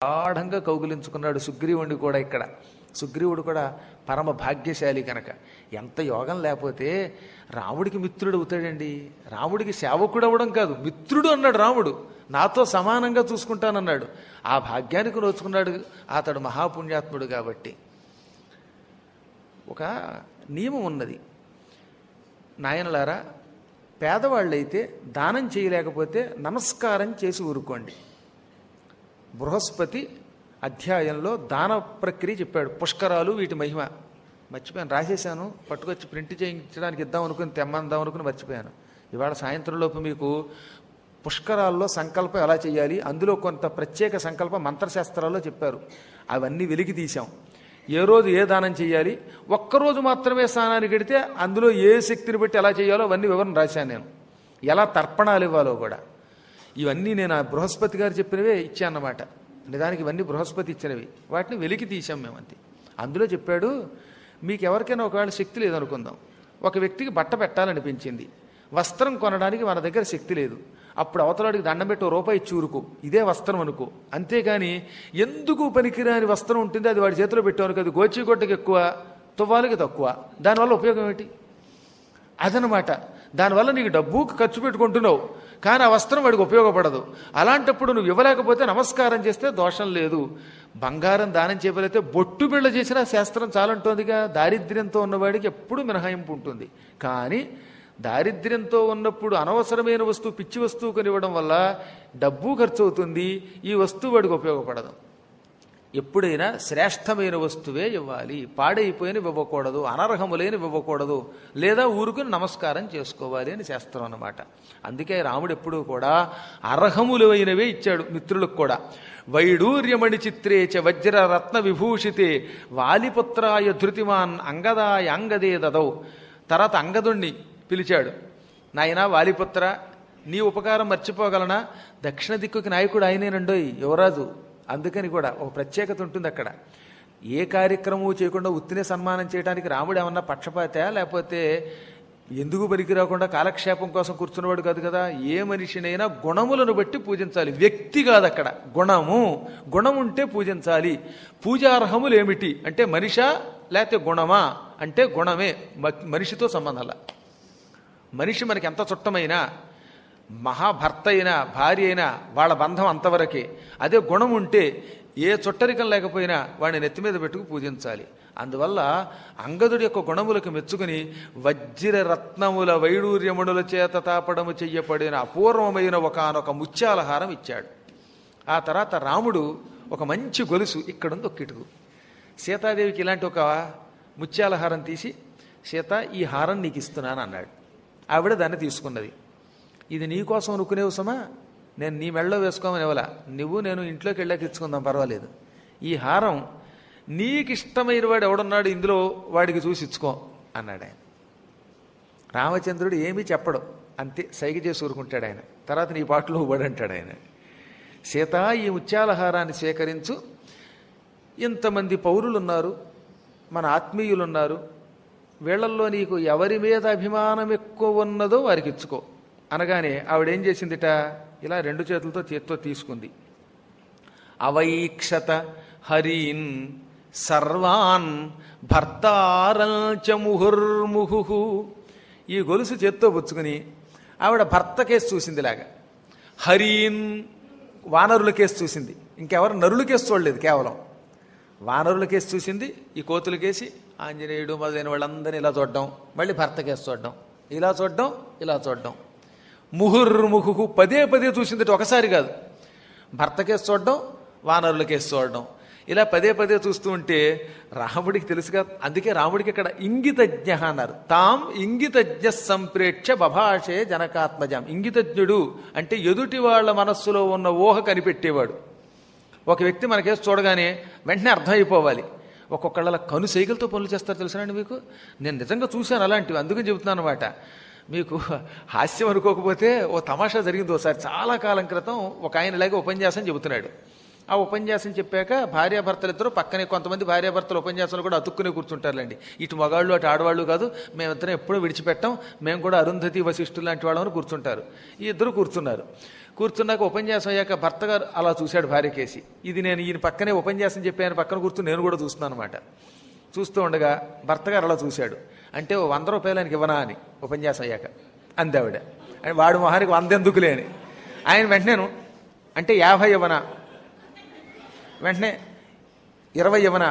గాఢంగా కౌగిలించుకున్నాడు సుగ్రీవుడిని కూడా ఇక్కడ సుగ్రీవుడు కూడా పరమ భాగ్యశాలి కనుక ఎంత యోగం లేకపోతే రాముడికి మిత్రుడు అవుతాడండి రాముడికి సేవకుడు అవ్వడం కాదు మిత్రుడు అన్నాడు రాముడు నాతో సమానంగా చూసుకుంటానన్నాడు ఆ భాగ్యానికి నోచుకున్నాడు అతడు మహాపుణ్యాత్ముడు కాబట్టి ఒక నియమం ఉన్నది నాయనలారా పేదవాళ్ళైతే దానం చేయలేకపోతే నమస్కారం చేసి ఊరుకోండి బృహస్పతి అధ్యాయంలో దాన ప్రక్రియ చెప్పాడు పుష్కరాలు వీటి మహిమ మర్చిపోయాను రాసేసాను పట్టుకొచ్చి ప్రింట్ చేయించడానికి ఇద్దాం అనుకుని తెమ్మందాం అనుకుని మర్చిపోయాను ఇవాళ సాయంత్రం లోపు మీకు పుష్కరాల్లో సంకల్పం ఎలా చేయాలి అందులో కొంత ప్రత్యేక సంకల్పం మంత్రశాస్త్రాల్లో చెప్పారు అవన్నీ వెలికి తీశాం ఏ రోజు ఏ దానం చేయాలి ఒక్కరోజు మాత్రమే స్నానానికి వెడితే అందులో ఏ శక్తిని బట్టి ఎలా చేయాలో అవన్నీ వివరణ రాశాను నేను ఎలా తర్పణాలు ఇవ్వాలో కూడా ఇవన్నీ నేను ఆ బృహస్పతి గారు చెప్పినవే ఇచ్చానన్నమాట నిజానికి ఇవన్నీ బృహస్పతి ఇచ్చినవి వాటిని వెలికి తీసాం మేము అంతే అందులో చెప్పాడు మీకు ఎవరికైనా ఒకవేళ శక్తి లేదనుకుందాం ఒక వ్యక్తికి బట్ట పెట్టాలనిపించింది వస్త్రం కొనడానికి మన దగ్గర శక్తి లేదు అప్పుడు అవతలాడికి దండం పెట్టి ఓ రూపాయి ఇచ్చి ఊరుకో ఇదే వస్త్రం అనుకో అంతేగాని ఎందుకు పనికిరాని వస్త్రం ఉంటుంది అది వాడి చేతిలో పెట్టాను అది గోచిగొట్టకి ఎక్కువ తువ్వాలకి తక్కువ దానివల్ల ఉపయోగం ఏంటి అదనమాట దానివల్ల నీకు డబ్బు ఖర్చు పెట్టుకుంటున్నావు కానీ ఆ వస్త్రం వాడికి ఉపయోగపడదు అలాంటప్పుడు నువ్వు ఇవ్వలేకపోతే నమస్కారం చేస్తే దోషం లేదు బంగారం దానం చేయగలిగితే బొట్టు బిళ్ళ చేసినా శాస్త్రం చాలంటోందిగా దారిద్ర్యంతో ఉన్నవాడికి ఎప్పుడు మినహాయింపు ఉంటుంది కానీ దారిద్ర్యంతో ఉన్నప్పుడు అనవసరమైన వస్తువు పిచ్చి వస్తువు కొనివ్వడం వల్ల డబ్బు ఖర్చు అవుతుంది ఈ వస్తువు వాడికి ఉపయోగపడదు ఎప్పుడైనా శ్రేష్టమైన వస్తువే ఇవ్వాలి పాడైపోయిన ఇవ్వకూడదు అనర్హములైన ఇవ్వకూడదు లేదా ఊరుకుని నమస్కారం చేసుకోవాలి అని శాస్త్రం అన్నమాట అందుకే రాముడు ఎప్పుడూ కూడా అర్హములైనవే ఇచ్చాడు మిత్రులకు కూడా వైడూర్యమణి చిత్రే చ వజ్ర రత్న విభూషితే వాలిపుత్రాయ ధృతిమాన్ అంగదాయ అంగదే దదౌ తర్వాత అంగదుణ్ణి పిలిచాడు నాయనా వాలిపుత్ర నీ ఉపకారం మర్చిపోగలనా దక్షిణ దిక్కుకి నాయకుడు ఆయనేనండోయ్ యువరాజు అందుకని కూడా ఒక ప్రత్యేకత ఉంటుంది అక్కడ ఏ కార్యక్రమం చేయకుండా ఉత్తినే సన్మానం చేయడానికి రాముడు ఏమన్నా పక్షపాత లేకపోతే ఎందుకు పనికి రాకుండా కాలక్షేపం కోసం కూర్చున్నవాడు కాదు కదా ఏ మనిషినైనా గుణములను బట్టి పూజించాలి వ్యక్తి కాదు అక్కడ గుణము గుణం ఉంటే పూజించాలి పూజార్హములు ఏమిటి అంటే మనిషా లేకపోతే గుణమా అంటే గుణమే మ- మనిషితో సంబంధంలా మనిషి మనకి ఎంత చుట్టమైనా మహాభర్త అయినా భార్య అయినా వాళ్ళ బంధం అంతవరకే అదే గుణం ఉంటే ఏ చుట్టరికం లేకపోయినా వాడిని నెత్తి మీద పెట్టుకు పూజించాలి అందువల్ల అంగదుడి యొక్క గుణములకు మెచ్చుకుని వజ్ర రత్నముల వైడూర్యమునుల చేత తాపడము చెయ్యబడిన అపూర్వమైన ఒకనొక ముత్యాలహారం ఇచ్చాడు ఆ తర్వాత రాముడు ఒక మంచి గొలుసు ఇక్కడుంది ఒక కిటుకు సీతాదేవికి ఇలాంటి ఒక ముత్యాలహారం తీసి సీత ఈ హారం నీకు ఇస్తున్నాను అన్నాడు ఆవిడ దాన్ని తీసుకున్నది ఇది నీ కోసం అనుకునేవు సమా నేను నీ మెళ్ళలో వేసుకోమని ఇవ్వలా నువ్వు నేను ఇంట్లోకి వెళ్ళాక ఇచ్చుకుందాం పర్వాలేదు ఈ హారం నీకు ఇష్టమైన వాడు ఎవడున్నాడు ఇందులో వాడికి చూసి ఇచ్చుకో అన్నాడు ఆయన రామచంద్రుడు ఏమీ చెప్పడు అంతే సైగ చేసి ఊరుకుంటాడు ఆయన తర్వాత నీ పాటలో అంటాడు ఆయన సీత ఈ ముత్యాలహారాన్ని స్వీకరించు ఇంతమంది పౌరులు ఉన్నారు మన ఆత్మీయులు ఉన్నారు వీళ్ళల్లో నీకు ఎవరి మీద అభిమానం ఎక్కువ ఉన్నదో వారికి ఇచ్చుకో అనగానే ఆవిడేం చేసిందిట ఇలా రెండు చేతులతో చేత్తో తీసుకుంది అవైక్షత హరీన్ సర్వాన్ భర్తారంచ ముహుర్ముహు ఈ గొలుసు చేత్తో పుచ్చుకుని ఆవిడ భర్త కేసు చూసిందిలాగా హరీన్ వానరుల కేసు చూసింది ఇంకెవరు నరుల కేసు చూడలేదు కేవలం వానరుల కేసు చూసింది ఈ కోతుల కేసి ఆంజనేయుడు మొదలైన వాళ్ళందరినీ ఇలా చూడడం మళ్ళీ భర్త కేసు చూడడం ఇలా చూడడం ఇలా చూడడం ముహుర్ముహు పదే పదే చూసింది ఒకసారి కాదు భర్త కేసు చూడడం వానరుల కేసు చూడడం ఇలా పదే పదే చూస్తూ ఉంటే రాముడికి తెలుసుగా అందుకే రాముడికి ఇక్కడ ఇంగితజ్ఞ అన్నారు తాం ఇంగితజ్ఞ సంప్రేక్ష బభాషే జనకాత్మజం ఇంగితజ్ఞుడు అంటే ఎదుటి వాళ్ళ మనస్సులో ఉన్న ఊహ కనిపెట్టేవాడు ఒక వ్యక్తి మనకేసి చూడగానే వెంటనే అర్థమైపోవాలి ఒక్కొక్కళ్ళ కను సైకిల్తో పనులు చేస్తారు తెలుసానండి మీకు నేను నిజంగా చూశాను అలాంటివి అందుకని చెబుతున్నాను అనమాట మీకు హాస్యం అనుకోకపోతే ఓ తమాషా జరిగింది ఒకసారి చాలా కాలం క్రితం ఒక ఆయన ఇలాగే ఉపన్యాసం చెబుతున్నాడు ఆ ఉపన్యాసం చెప్పాక భార్యాభర్తలు ఇద్దరు పక్కనే కొంతమంది భార్యాభర్తలు ఉపన్యాసాలు కూడా అతుక్కునే కూర్చుంటారులేండి ఇటు మగాళ్ళు అటు ఆడవాళ్ళు కాదు మేమిద్దరం ఎప్పుడూ విడిచిపెట్టాం మేము కూడా అరుంధతి వశిష్ఠులు లాంటి వాళ్ళమని కూర్చుంటారు ఈ ఇద్దరు కూర్చున్నారు కూర్చున్నాక ఉపన్యాసం అయ్యాక భర్త గారు అలా చూశాడు భార్య కేసి ఇది నేను ఈయన పక్కనే ఉపన్యాసం చెప్పాను పక్కన కూర్చుని నేను కూడా చూస్తున్నాను అనమాట చూస్తూ ఉండగా భర్త గారు అలా చూశాడు అంటే ఓ వంద రూపాయలు ఆయనకి ఇవ్వనా అని ఉపన్యాసం అయ్యాక అందావిడ అని వాడు మొహానికి వంద ఎందుకులే అని ఆయన వెంటనేను అంటే యాభై ఇవ్వనా వెంటనే ఇరవై ఇవ్వనా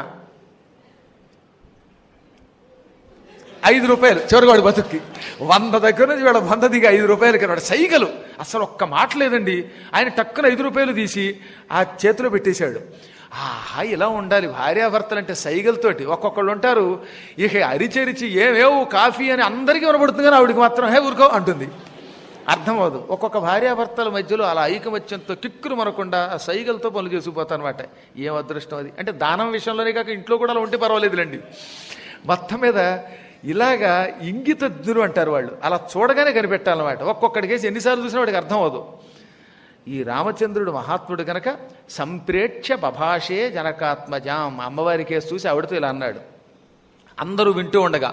ఐదు రూపాయలు చివరికి వాడు బతుక్కి వంద దగ్గర నుంచి వాడు వంద దిగి ఐదు రూపాయలు కన్నాడు సైగలు అసలు ఒక్క మాట లేదండి ఆయన టక్కున ఐదు రూపాయలు తీసి ఆ చేతిలో పెట్టేశాడు ఆహా ఇలా ఉండాలి భార్యాభర్తలు అంటే సైగలతోటి ఒక్కొక్కళ్ళు ఉంటారు ఇక అరిచరిచి ఏమేవు కాఫీ అని అందరికీ వినబడుతుంది కానీ ఆవిడికి మాత్రం హే ఊరుకో అంటుంది అర్థమవదు ఒక్కొక్క భార్యాభర్తల మధ్యలో అలా ఐకమత్యంతో కిక్కురు మనకుండా ఆ సైగలతో పనులు చేసుకుపోతాను అనమాట ఏం అదృష్టం అది అంటే దానం విషయంలోనే కాక ఇంట్లో కూడా అలా ఉంటే పర్వాలేదులేండి మొత్తం మీద ఇలాగా ఇంగితజ్ఞులు అంటారు వాళ్ళు అలా చూడగానే కనిపెట్టాలన్నమాట ఒక్కొక్కడి కేసు ఎన్నిసార్లు చూసినా వాడికి అర్థం అవ్వదు ఈ రామచంద్రుడు మహాత్ముడు గనక సంప్రేక్ష బభాషే జనకాత్మజాం అమ్మవారి కేసు చూసి ఆవిడతో ఇలా అన్నాడు అందరూ వింటూ ఉండగా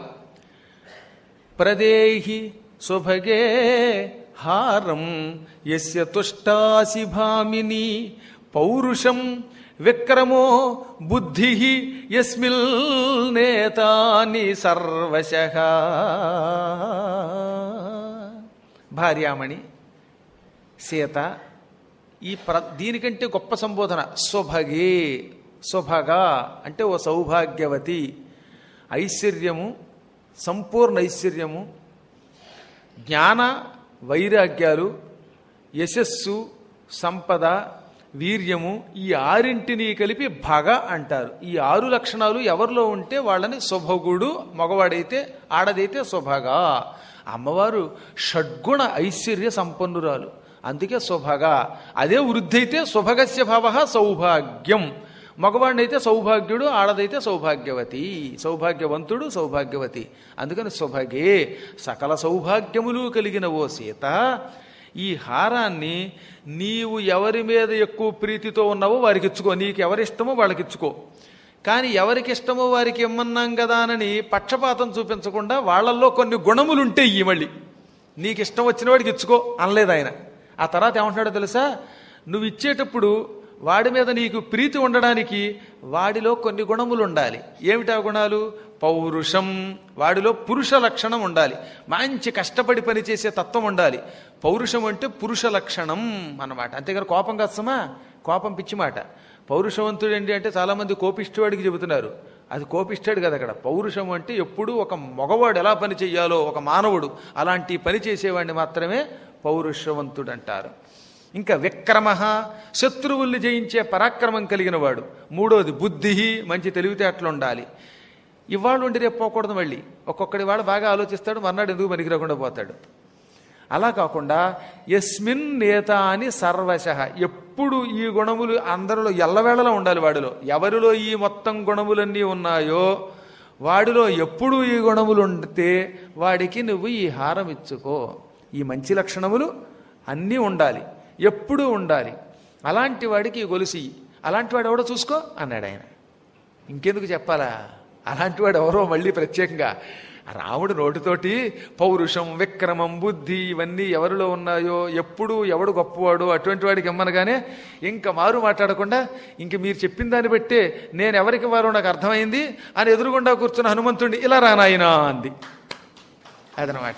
ప్రదేహి సుభగే హారం యస్య తుష్టాసి భామిని పౌరుషం విక్రమో బుద్ధి యస్మిల్ నేతాని సర్వశ భార్యామణి సీత ఈ ప్ర దీనికంటే గొప్ప సంబోధన స్వభగే స్వభగా అంటే ఓ సౌభాగ్యవతి ఐశ్వర్యము సంపూర్ణ ఐశ్వర్యము జ్ఞాన వైరాగ్యాలు యశస్సు సంపద వీర్యము ఈ ఆరింటిని కలిపి భగ అంటారు ఈ ఆరు లక్షణాలు ఎవరిలో ఉంటే వాళ్ళని స్వభగుడు మగవాడైతే ఆడదైతే స్వభగా అమ్మవారు షడ్గుణ ఐశ్వర్య సంపన్నురాలు అందుకే స్వభగ అదే వృద్ధి అయితే స్వభగస్య భావ సౌభాగ్యం మగవాడినైతే సౌభాగ్యుడు ఆడదైతే సౌభాగ్యవతి సౌభాగ్యవంతుడు సౌభాగ్యవతి అందుకని స్వభగే సకల సౌభాగ్యములు కలిగిన ఓ సీత ఈ హారాన్ని నీవు ఎవరి మీద ఎక్కువ ప్రీతితో ఉన్నావో వారికి ఇచ్చుకో నీకు ఎవరిష్టమో వాళ్ళకి ఇచ్చుకో కానీ ఎవరికి ఇష్టమో వారికి ఇమ్మన్నాం కదా అని పక్షపాతం చూపించకుండా వాళ్ళల్లో కొన్ని గుణములుంటే ఈ మళ్ళీ నీకు ఇష్టం వచ్చిన వాడికి ఇచ్చుకో అనలేదు ఆయన ఆ తర్వాత ఏమంటున్నాడో తెలుసా నువ్వు ఇచ్చేటప్పుడు వాడి మీద నీకు ప్రీతి ఉండడానికి వాడిలో కొన్ని గుణములు ఉండాలి ఏమిటా గుణాలు పౌరుషం వాడిలో పురుష లక్షణం ఉండాలి మంచి కష్టపడి పనిచేసే తత్వం ఉండాలి పౌరుషం అంటే పురుష లక్షణం అన్నమాట అంతేగాని కోపం కష్టమా కోపం పిచ్చి మాట పౌరుషవంతుడు ఏంటి అంటే చాలామంది కోపిష్టివాడికి చెబుతున్నారు అది కోపిస్తాడు కదా అక్కడ పౌరుషం అంటే ఎప్పుడూ ఒక మగవాడు ఎలా పని చెయ్యాలో ఒక మానవుడు అలాంటి పని చేసేవాడిని మాత్రమే పౌరుషవంతుడు అంటారు ఇంకా విక్రమ శత్రువుల్ని జయించే పరాక్రమం కలిగిన వాడు మూడోది బుద్ధి మంచి తెలివితేటలు ఉండాలి ఇవాళ ఉండి రేపు పోకూడదు మళ్ళీ ఒక్కొక్కడి వాడు బాగా ఆలోచిస్తాడు మర్నాడు ఎందుకు పనికి రాకుండా పోతాడు అలా కాకుండా యస్మిన్ నేత అని సర్వశ ఎప్పుడు ఈ గుణములు అందరిలో ఎల్లవేళలా ఉండాలి వాడిలో ఎవరిలో ఈ మొత్తం గుణములన్నీ ఉన్నాయో వాడిలో ఎప్పుడు ఈ గుణములు ఉంటే వాడికి నువ్వు ఈ హారం ఇచ్చుకో ఈ మంచి లక్షణములు అన్నీ ఉండాలి ఎప్పుడూ ఉండాలి అలాంటి వాడికి ఈ గొలుసు ఇయ్యి. అలాంటి వాడు ఎవడో చూసుకో అన్నాడు ఆయన ఇంకెందుకు చెప్పాలా అలాంటి వాడు ఎవరో మళ్ళీ ప్రత్యేకంగా రాముడు నోటితోటి పౌరుషం విక్రమం బుద్ధి ఇవన్నీ ఎవరిలో ఉన్నాయో ఎప్పుడు ఎవడు గొప్పవాడు అటువంటి వాడికి ఇమ్మనగానే ఇంకా మారు మాట్లాడకుండా ఇంక మీరు చెప్పిన దాన్ని బట్టే నేను ఎవరికి వారో నాకు అర్థమైంది అని ఎదురుగుండా కూర్చున్న హనుమంతుడిని ఇలా రానాయనా అంది అదనమాట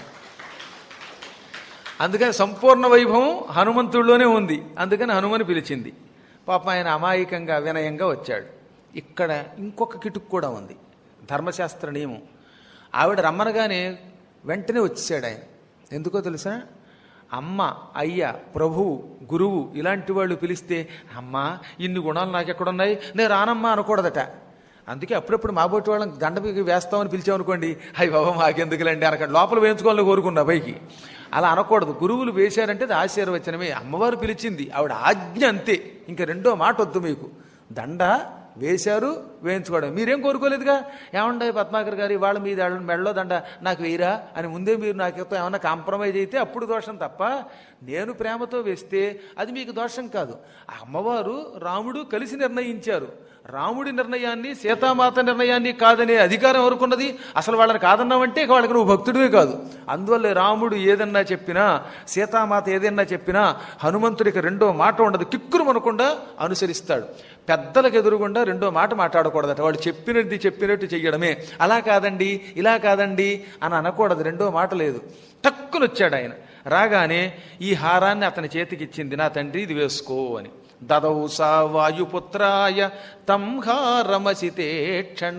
అందుకని సంపూర్ణ వైభవం హనుమంతుడిలోనే ఉంది అందుకని హనుమని పిలిచింది పాపం ఆయన అమాయకంగా వినయంగా వచ్చాడు ఇక్కడ ఇంకొక కిటుకు కూడా ఉంది ధర్మశాస్త్ర నియమం ఆవిడ రమ్మనగానే వెంటనే వచ్చేసాడు ఆయన ఎందుకో తెలుసా అమ్మ అయ్య ప్రభువు గురువు ఇలాంటి వాళ్ళు పిలిస్తే అమ్మ ఇన్ని గుణాలు నాకెక్కడున్నాయి నేను రానమ్మా అనకూడదట అందుకే అప్పుడప్పుడు మా బోటి వాళ్ళని గండకి వేస్తామని పిలిచామనుకోండి అయ్యి బాబా మాకెందుకులండి అనకండి లోపల వేయించుకోవాలని కోరుకున్నా పైకి అలా అనకూడదు గురువులు వేశారంటే అది ఆశీర్వచనమే అమ్మవారు పిలిచింది ఆవిడ ఆజ్ఞ అంతే ఇంక రెండో మాట వద్దు మీకు దండ వేశారు వేయించుకోవడం మీరేం కోరుకోలేదుగా ఏమండే పద్మాకర్ గారు ఇవాళ మీ దండ- మెడలో దండ నాకు వేయరా అని ముందే మీరు నాకు ఏమన్నా కాంప్రమైజ్ అయితే అప్పుడు దోషం తప్ప నేను ప్రేమతో వేస్తే అది మీకు దోషం కాదు ఆ అమ్మవారు రాముడు కలిసి నిర్ణయించారు రాముడి నిర్ణయాన్ని సీతామాత నిర్ణయాన్ని కాదనే అధికారం ఎవరుకున్నది అసలు వాళ్ళని కాదన్నావంటే ఇక వాళ్ళకి నువ్వు భక్తుడివే కాదు అందువల్ల రాముడు ఏదన్నా చెప్పినా సీతామాత ఏదన్నా చెప్పినా హనుమంతుడికి రెండో మాట ఉండదు కిక్కురు అనకుండా అనుసరిస్తాడు పెద్దలకు ఎదురుగుండా రెండో మాట మాట్లాడకూడదట వాళ్ళు చెప్పినది చెప్పినట్టు చెయ్యడమే అలా కాదండి ఇలా కాదండి అని అనకూడదు రెండో మాట లేదు టక్కున వచ్చాడు ఆయన రాగానే ఈ హారాన్ని అతని చేతికిచ్చింది నా తండ్రి ఇది వేసుకో అని దదౌ సా వాయుపుత్రాయ తం హారమసితే క్షణ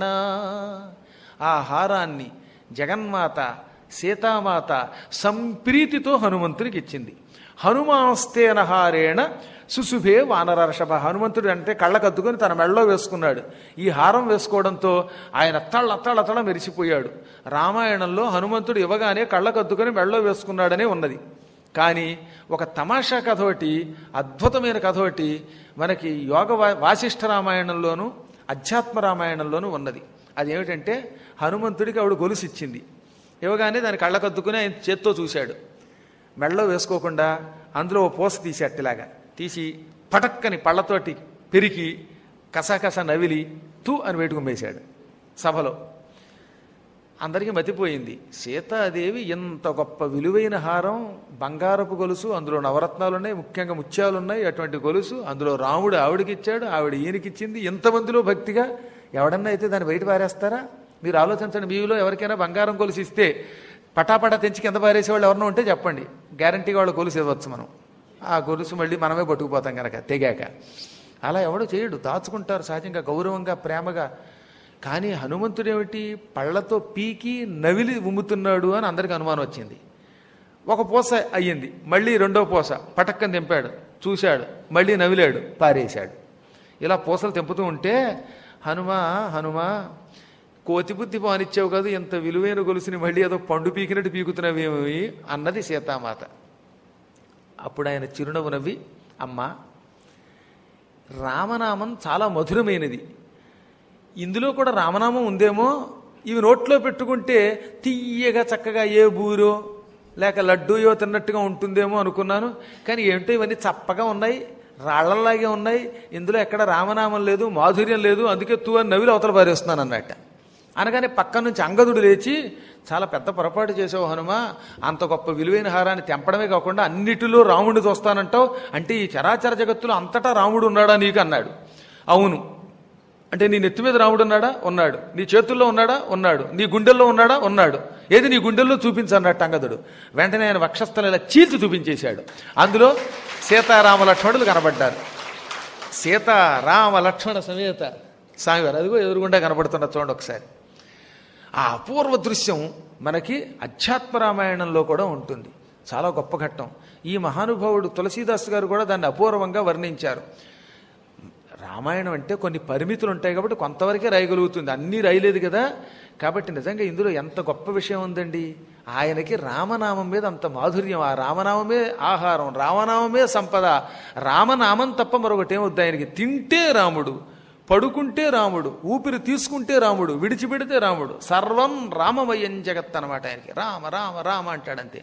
ఆ హారాన్ని జగన్మాత సీతామాత సంప్రీతితో హనుమంతునికి ఇచ్చింది హనుమాస్తేన హారేణ సుశుభే వానరర్షభ హనుమంతుడు అంటే కళ్ళకద్దుకొని తన మెడలో వేసుకున్నాడు ఈ హారం వేసుకోవడంతో ఆయన తళ్ళ తళ్ళ తళ్ళ మెరిసిపోయాడు రామాయణంలో హనుమంతుడు ఇవ్వగానే కళ్ళకద్దుకొని మెడలో వేసుకున్నాడనే ఉన్నది కానీ ఒక తమాషా కథ ఒకటి అద్భుతమైన కథ ఒకటి మనకి యోగ వా- వాసిష్ఠ రామాయణంలోను అధ్యాత్మ రామాయణంలోనూ ఉన్నది అదేమిటంటే హనుమంతుడికి ఆవిడ గొలుసు ఇచ్చింది ఇవ్వగానే దాని కళ్ళకద్దుకుని ఆయన చేత్తో చూశాడు మెడలో వేసుకోకుండా అందులో ఓ పోస తీసేట్టులాగా తీసి పటక్కని పళ్ళతోటి పెరికి కసాకస నవిలి తూ అని పెట్టుకుమ్మేశాడు సభలో అందరికీ మతిపోయింది సీతాదేవి ఎంత గొప్ప విలువైన హారం బంగారపు గొలుసు అందులో నవరత్నాలు ఉన్నాయి ముఖ్యంగా ముత్యాలు ఉన్నాయి అటువంటి గొలుసు అందులో రాముడు ఆవిడకి ఇచ్చాడు ఆవిడ ఈయనకిచ్చింది ఇంతమందిలో భక్తిగా ఎవడన్నా అయితే దాన్ని బయట పారేస్తారా మీరు ఆలోచించండి మీలో ఎవరికైనా బంగారం గొలుసు ఇస్తే పటాపటా తెంచి కింద పారేసే వాళ్ళు ఎవరన్నా ఉంటే చెప్పండి గ్యారంటీగా వాళ్ళు గొలుసు ఇవ్వచ్చు మనం ఆ గొలుసు మళ్ళీ మనమే పట్టుకుపోతాం కనుక తెగాక అలా ఎవడు చేయడు దాచుకుంటారు సహజంగా గౌరవంగా ప్రేమగా కానీ హనుమంతుడేమిటి పళ్ళతో పీకి నవిలి ఉమ్ముతున్నాడు అని అందరికి అనుమానం వచ్చింది ఒక పూస అయ్యింది మళ్ళీ రెండో పూస పటక్కని తెంపాడు చూశాడు మళ్ళీ నవిలాడు పారేశాడు ఇలా పూసలు తెంపుతూ ఉంటే హనుమా హనుమా కోతి బుద్ధి పానిచ్చావు కాదు ఇంత విలువైన గొలుసుని మళ్ళీ ఏదో పండు పీకినట్టు పీకుతున్నవేమి అన్నది సీతామాత అప్పుడు ఆయన చిరునవ్వు నవ్వి అమ్మా రామనామం చాలా మధురమైనది ఇందులో కూడా రామనామం ఉందేమో ఇవి నోట్లో పెట్టుకుంటే తీయగా చక్కగా ఏ బూరో లేక లడ్డూయో తిన్నట్టుగా ఉంటుందేమో అనుకున్నాను కానీ ఏంటో ఇవన్నీ చప్పగా ఉన్నాయి రాళ్లలాగే ఉన్నాయి ఇందులో ఎక్కడ రామనామం లేదు మాధుర్యం లేదు అందుకే తూ అని నవిలు అవతల పారేస్తున్నాను అన్నట్ట అనగానే పక్క నుంచి అంగదుడు లేచి చాలా పెద్ద పొరపాటు చేసావు హనుమ అంత గొప్ప విలువైన హారాన్ని తెంపడమే కాకుండా అన్నిటిలో రాముడిని చూస్తానంటావు అంటే ఈ చరాచర జగత్తులో అంతటా రాముడు ఉన్నాడా నీకు అన్నాడు అవును అంటే నీ నెత్తి మీద రాముడు ఉన్నాడా ఉన్నాడు నీ చేతుల్లో ఉన్నాడా ఉన్నాడు నీ గుండెల్లో ఉన్నాడా ఉన్నాడు ఏది నీ గుండెల్లో చూపించన్నట్టు అంగదుడు వెంటనే ఆయన వక్షస్థలం ఇలా చీల్చి చూపించేశాడు అందులో సీతారామ లక్ష్మణులు కనబడ్డారు సీతారామ లక్ష్మణ సమేత స్వామివారు అదిగో ఎదురుగుండా కనబడుతున్న చూడండి ఒకసారి ఆ అపూర్వ దృశ్యం మనకి అధ్యాత్మ రామాయణంలో కూడా ఉంటుంది చాలా గొప్ప ఘట్టం ఈ మహానుభావుడు తులసీదాస్ గారు కూడా దాన్ని అపూర్వంగా వర్ణించారు రామాయణం అంటే కొన్ని పరిమితులు ఉంటాయి కాబట్టి కొంతవరకే రాయగలుగుతుంది అన్నీ రాయలేదు కదా కాబట్టి నిజంగా ఇందులో ఎంత గొప్ప విషయం ఉందండి ఆయనకి రామనామం మీద అంత మాధుర్యం ఆ రామనామమే ఆహారం రామనామమే సంపద రామనామం తప్ప మరొకటి ఏమొద్దు ఆయనకి తింటే రాముడు పడుకుంటే రాముడు ఊపిరి తీసుకుంటే రాముడు విడిచిపెడితే రాముడు సర్వం రామమయం జగత్ అనమాట ఆయనకి రామ రామ రామ అంటాడంతే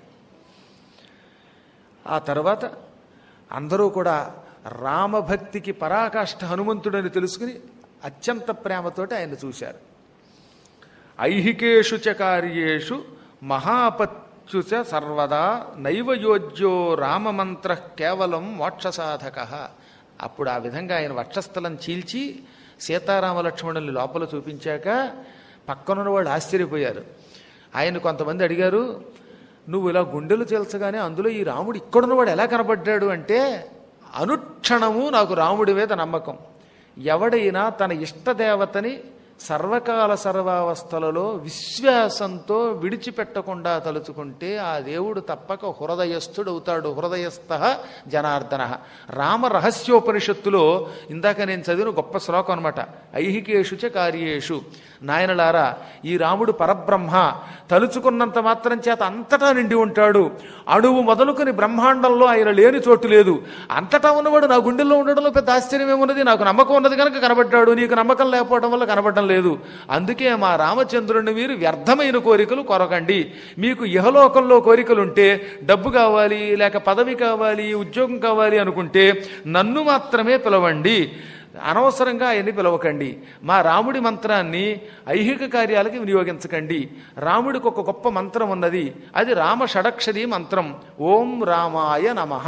ఆ తర్వాత అందరూ కూడా రామభక్తికి పరాకాష్ఠ హనుమంతుడని తెలుసుకుని అత్యంత ప్రేమతోటి ఆయన చూశారు ఐహికేషు చ కార్యేషు మహాపత్యు చ సర్వదా నైవ యోజ్యో రామమంత్ర కేవలం మోక్ష సాధక అప్పుడు ఆ విధంగా ఆయన వక్షస్థలం చీల్చి సీతారామ లక్ష్మణుల్ని లోపల చూపించాక పక్కనున్న వాళ్ళు ఆశ్చర్యపోయారు ఆయన కొంతమంది అడిగారు నువ్వు ఇలా గుండెలు చీల్చగానే అందులో ఈ రాముడు ఇక్కడున్నవాడు ఎలా కనబడ్డాడు అంటే అనుక్షణము నాకు రాముడి మీద నమ్మకం ఎవడైనా తన ఇష్టదేవతని సర్వకాల సర్వావస్థలలో విశ్వాసంతో విడిచిపెట్టకుండా తలుచుకుంటే ఆ దేవుడు తప్పక హృదయస్థుడవుతాడు హృదయస్థ జనార్దన రామ రహస్యోపనిషత్తులో ఇందాక నేను చదివిన గొప్ప శ్లోకం అనమాట ఐహికేషు చ కార్యేషు నాయనలారా ఈ రాముడు పరబ్రహ్మ తలుచుకున్నంత మాత్రం చేత అంతటా నిండి ఉంటాడు అణువు మొదలుకొని బ్రహ్మాండంలో ఆయన లేని చోటు లేదు అంతటా ఉన్నవాడు నా గుండెల్లో ఉండడంలో పెద్ద ఆశ్చర్యం ఏమున్నది నాకు నమ్మకం ఉన్నది కనుక కనబడ్డాడు నీకు నమ్మకం లేకపోవడం వల్ల కనబడడం లేదు అందుకే మా రామచంద్రుడిని మీరు వ్యర్థమైన కోరికలు కొరకండి మీకు ఇహలోకంలో కోరికలుంటే డబ్బు కావాలి లేక పదవి కావాలి ఉద్యోగం కావాలి అనుకుంటే నన్ను మాత్రమే పిలవండి అనవసరంగా ఆయన్ని పిలవకండి మా రాముడి మంత్రాన్ని ఐహిక కార్యాలకి వినియోగించకండి రాముడికి ఒక గొప్ప మంత్రం ఉన్నది అది రామ షడక్షరి మంత్రం ఓం రామాయ నమః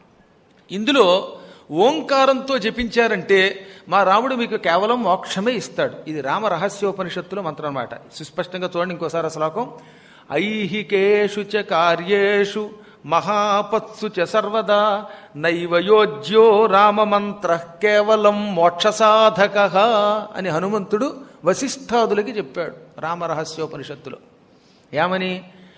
ఇందులో ఓంకారంతో జపించారంటే మా రాముడు మీకు కేవలం మోక్షమే ఇస్తాడు ఇది రామ రహస్యోపనిషత్తులో మంత్రం అన్నమాట సుస్పష్టంగా చూడండి ఇంకోసారి ఆ శ్లోకం ఐహికేషు చ కార్యేషు మహాపత్సు చ సర్వదా నైవ యోజ్యో రామమంత్ర కేవలం మోక్షసాధక అని హనుమంతుడు వశిష్ఠాదులకి చెప్పాడు రామరహస్యోపనిషత్తులో ఏమని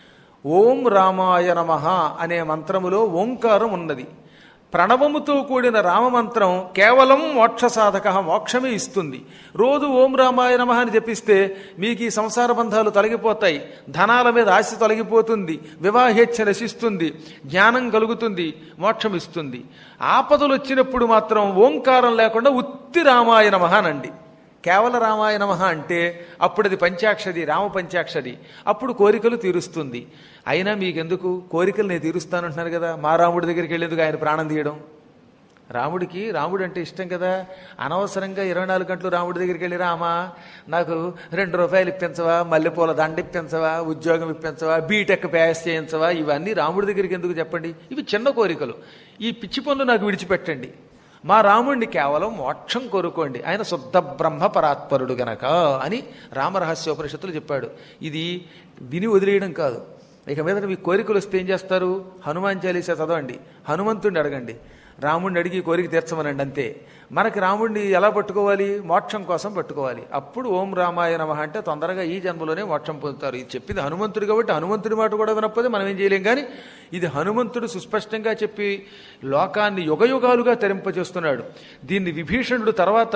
ఓం రామాయ నమః అనే మంత్రములో ఓంకారం ఉన్నది ప్రణవముతో కూడిన రామమంత్రం కేవలం మోక్ష సాధక మోక్షమే ఇస్తుంది రోజు ఓం రామాయ నమః అని జపిస్తే మీకు ఈ సంసార బంధాలు తొలగిపోతాయి ధనాల మీద ఆశ తొలగిపోతుంది వివాహేచ్ఛ నశిస్తుంది జ్ఞానం కలుగుతుంది మోక్షం ఇస్తుంది ఆపదలు వచ్చినప్పుడు మాత్రం ఓంకారం లేకుండా ఉత్తి రామాయ నమః అనండి కేవల రామాయ నమః అంటే అప్పుడు అది పంచాక్షరి రామ పంచాక్షరి అప్పుడు కోరికలు తీరుస్తుంది అయినా మీకెందుకు కోరికలు నేను తీరుస్తానంటున్నారు కదా మా రాముడి దగ్గరికి వెళ్ళేందుకు ఆయన ప్రాణం తీయడం రాముడికి రాముడు అంటే ఇష్టం కదా అనవసరంగా ఇరవై నాలుగు గంటలు రాముడి దగ్గరికి వెళ్ళి రామా నాకు రెండు రూపాయలు ఇప్పించవా మల్లెపూల దండ ఇప్పించవా ఉద్యోగం ఇప్పించవా బీటెక్ ప్యాస్ చేయించవా ఇవన్నీ రాముడి దగ్గరికి ఎందుకు చెప్పండి ఇవి చిన్న కోరికలు ఈ పిచ్చి పనులు నాకు విడిచిపెట్టండి మా రాముడిని కేవలం మోక్షం కోరుకోండి ఆయన శుద్ధ బ్రహ్మ పరాత్పరుడు గనక అని రామరహస్యోపనిషత్తులు చెప్పాడు ఇది విని వదిలేయడం కాదు ఇక మీద మీ కోరికలు వస్తే ఏం చేస్తారు హనుమాన్ చాలీసా చదవండి హనుమంతుడిని అడగండి రాముడిని అడిగి కోరిక తీర్చమనండి అంతే మనకి రాముడిని ఎలా పట్టుకోవాలి మోక్షం కోసం పట్టుకోవాలి అప్పుడు ఓం రామాయ నమః అంటే తొందరగా ఈ జన్మలోనే మోక్షం పొందుతారు ఇది చెప్పింది హనుమంతుడు కాబట్టి హనుమంతుడి మాట కూడా వినకపోతే మనం ఏం చేయలేం కానీ ఇది హనుమంతుడు సుస్పష్టంగా చెప్పి లోకాన్ని యుగయుగాలుగా తరింపజేస్తున్నాడు దీన్ని విభీషణుడు తర్వాత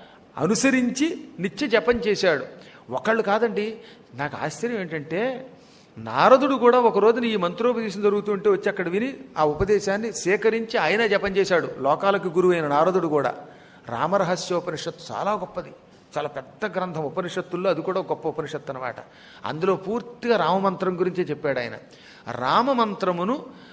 అనుసరించి నిత్య జపం చేశాడు ఒకళ్ళు కాదండి నాకు ఆశ్చర్యం ఏంటంటే నారదుడు కూడా ఒక రోజున ఈ మంత్రోపదేశం జరుగుతుంటే వచ్చి అక్కడ విని ఆ ఉపదేశాన్ని సేకరించి ఆయన జపం చేశాడు లోకాలకు గురువు అయిన నారదుడు కూడా రామరహస్యోపనిషత్తు చాలా గొప్పది చాలా పెద్ద గ్రంథం ఉపనిషత్తుల్లో అది కూడా ఒక గొప్ప ఉపనిషత్తు అనమాట అందులో పూర్తిగా రామమంత్రం గురించే చెప్పాడు ఆయన రామమంత్రమును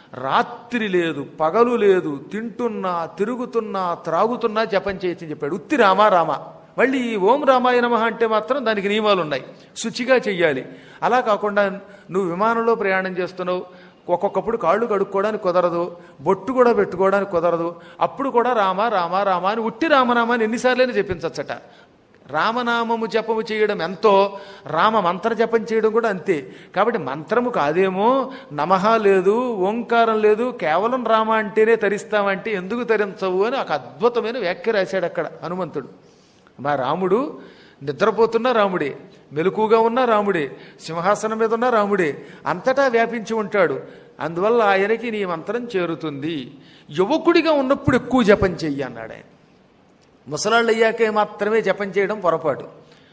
రాత్రి లేదు పగలు లేదు తింటున్నా తిరుగుతున్నా త్రాగుతున్నా జపం చేయొచ్చని చెప్పాడు ఉత్తి రామ రామ మళ్ళీ ఈ ఓం రామాయ నమః అంటే మాత్రం దానికి నియమాలు ఉన్నాయి శుచిగా చెయ్యాలి అలా కాకుండా నువ్వు విమానంలో ప్రయాణం చేస్తున్నావు ఒక్కొక్కప్పుడు కాళ్ళు కడుక్కోవడానికి కుదరదు బొట్టు కూడా పెట్టుకోవడానికి కుదరదు అప్పుడు కూడా రామ రామ రామ అని ఉట్టి రామనామాన్ని ఎన్నిసార్లైనా చెప్పించచ్చట రామనామము జపము చేయడం ఎంతో రామ మంత్ర జపం చేయడం కూడా అంతే కాబట్టి మంత్రము కాదేమో నమః లేదు ఓంకారం లేదు కేవలం రామ అంటేనే తరిస్తామంటే ఎందుకు తరించవు అని ఒక అద్భుతమైన వ్యాఖ్య రాశాడు అక్కడ హనుమంతుడు మా రాముడు నిద్రపోతున్న రాముడే మెలకుగా ఉన్న రాముడే సింహాసనం మీద ఉన్న రాముడే అంతటా వ్యాపించి ఉంటాడు అందువల్ల ఆయనకి నీ మంత్రం చేరుతుంది యువకుడిగా ఉన్నప్పుడు ఎక్కువ జపం చెయ్యి అన్నాడు ఆయన ముసలాళ్ళు అయ్యాకే మాత్రమే జపం చేయడం పొరపాటు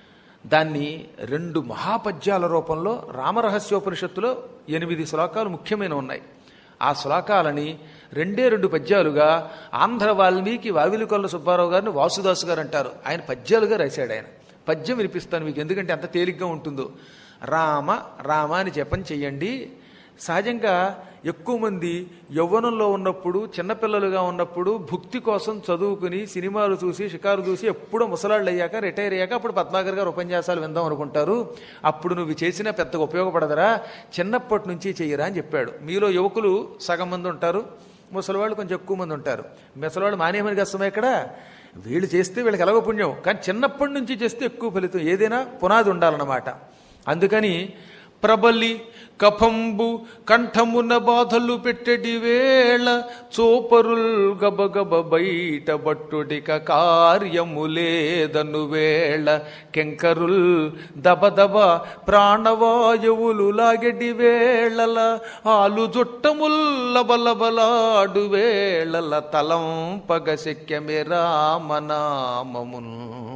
దాన్ని రెండు మహాపద్యాల రూపంలో రామరహస్యోపనిషత్తులో ఎనిమిది శ్లోకాలు ముఖ్యమైన ఉన్నాయి ఆ శ్లోకాలని రెండే రెండు పద్యాలుగా ఆంధ్ర వాల్మీకి వావిలికొల్ల సుబ్బారావు గారిని వాసుదాసు గారు అంటారు ఆయన పద్యాలుగా రాశాడు ఆయన పద్యం వినిపిస్తాను మీకు ఎందుకంటే ఎంత తేలిగ్గా ఉంటుందో రామ రామ అని జపం చెయ్యండి సహజంగా ఎక్కువ మంది యవ్వనంలో ఉన్నప్పుడు చిన్నపిల్లలుగా ఉన్నప్పుడు భుక్తి కోసం చదువుకుని సినిమాలు చూసి షికారు చూసి ఎప్పుడో ముసలాళ్ళు అయ్యాక రిటైర్ అయ్యాక అప్పుడు పద్మాకర్ గారు ఉపన్యాసాలు విందాం అనుకుంటారు అప్పుడు నువ్వు చేసినా పెద్దగా ఉపయోగపడదరా చిన్నప్పటి నుంచి చెయ్యరా అని చెప్పాడు మీలో యువకులు సగం మంది ఉంటారు ముసలివాళ్ళు కొంచెం ఎక్కువ మంది ఉంటారు ముసలివాళ్ళు మానేమని కష్టమే ఇక్కడ వీళ్ళు చేస్తే వీళ్ళకి ఎలాగో పుణ్యం కానీ చిన్నప్పటి నుంచి చేస్తే ఎక్కువ ఫలితం ఏదైనా పునాది ఉండాలన్నమాట అందుకని ప్రబలి కఫంబు కంఠమున బాధలు పెట్టెడి వేళ చోపరుల్ గబగబ బయట బట్టుడిక కార్యము లేదను వేళ కెంకరుల్ దబదబ ప్రాణవాయువులు లాగెడి వేళల ఆలు జుట్టముల్ లబలబలాడు వేళల తలం పగ శక్యమే రామనామమున్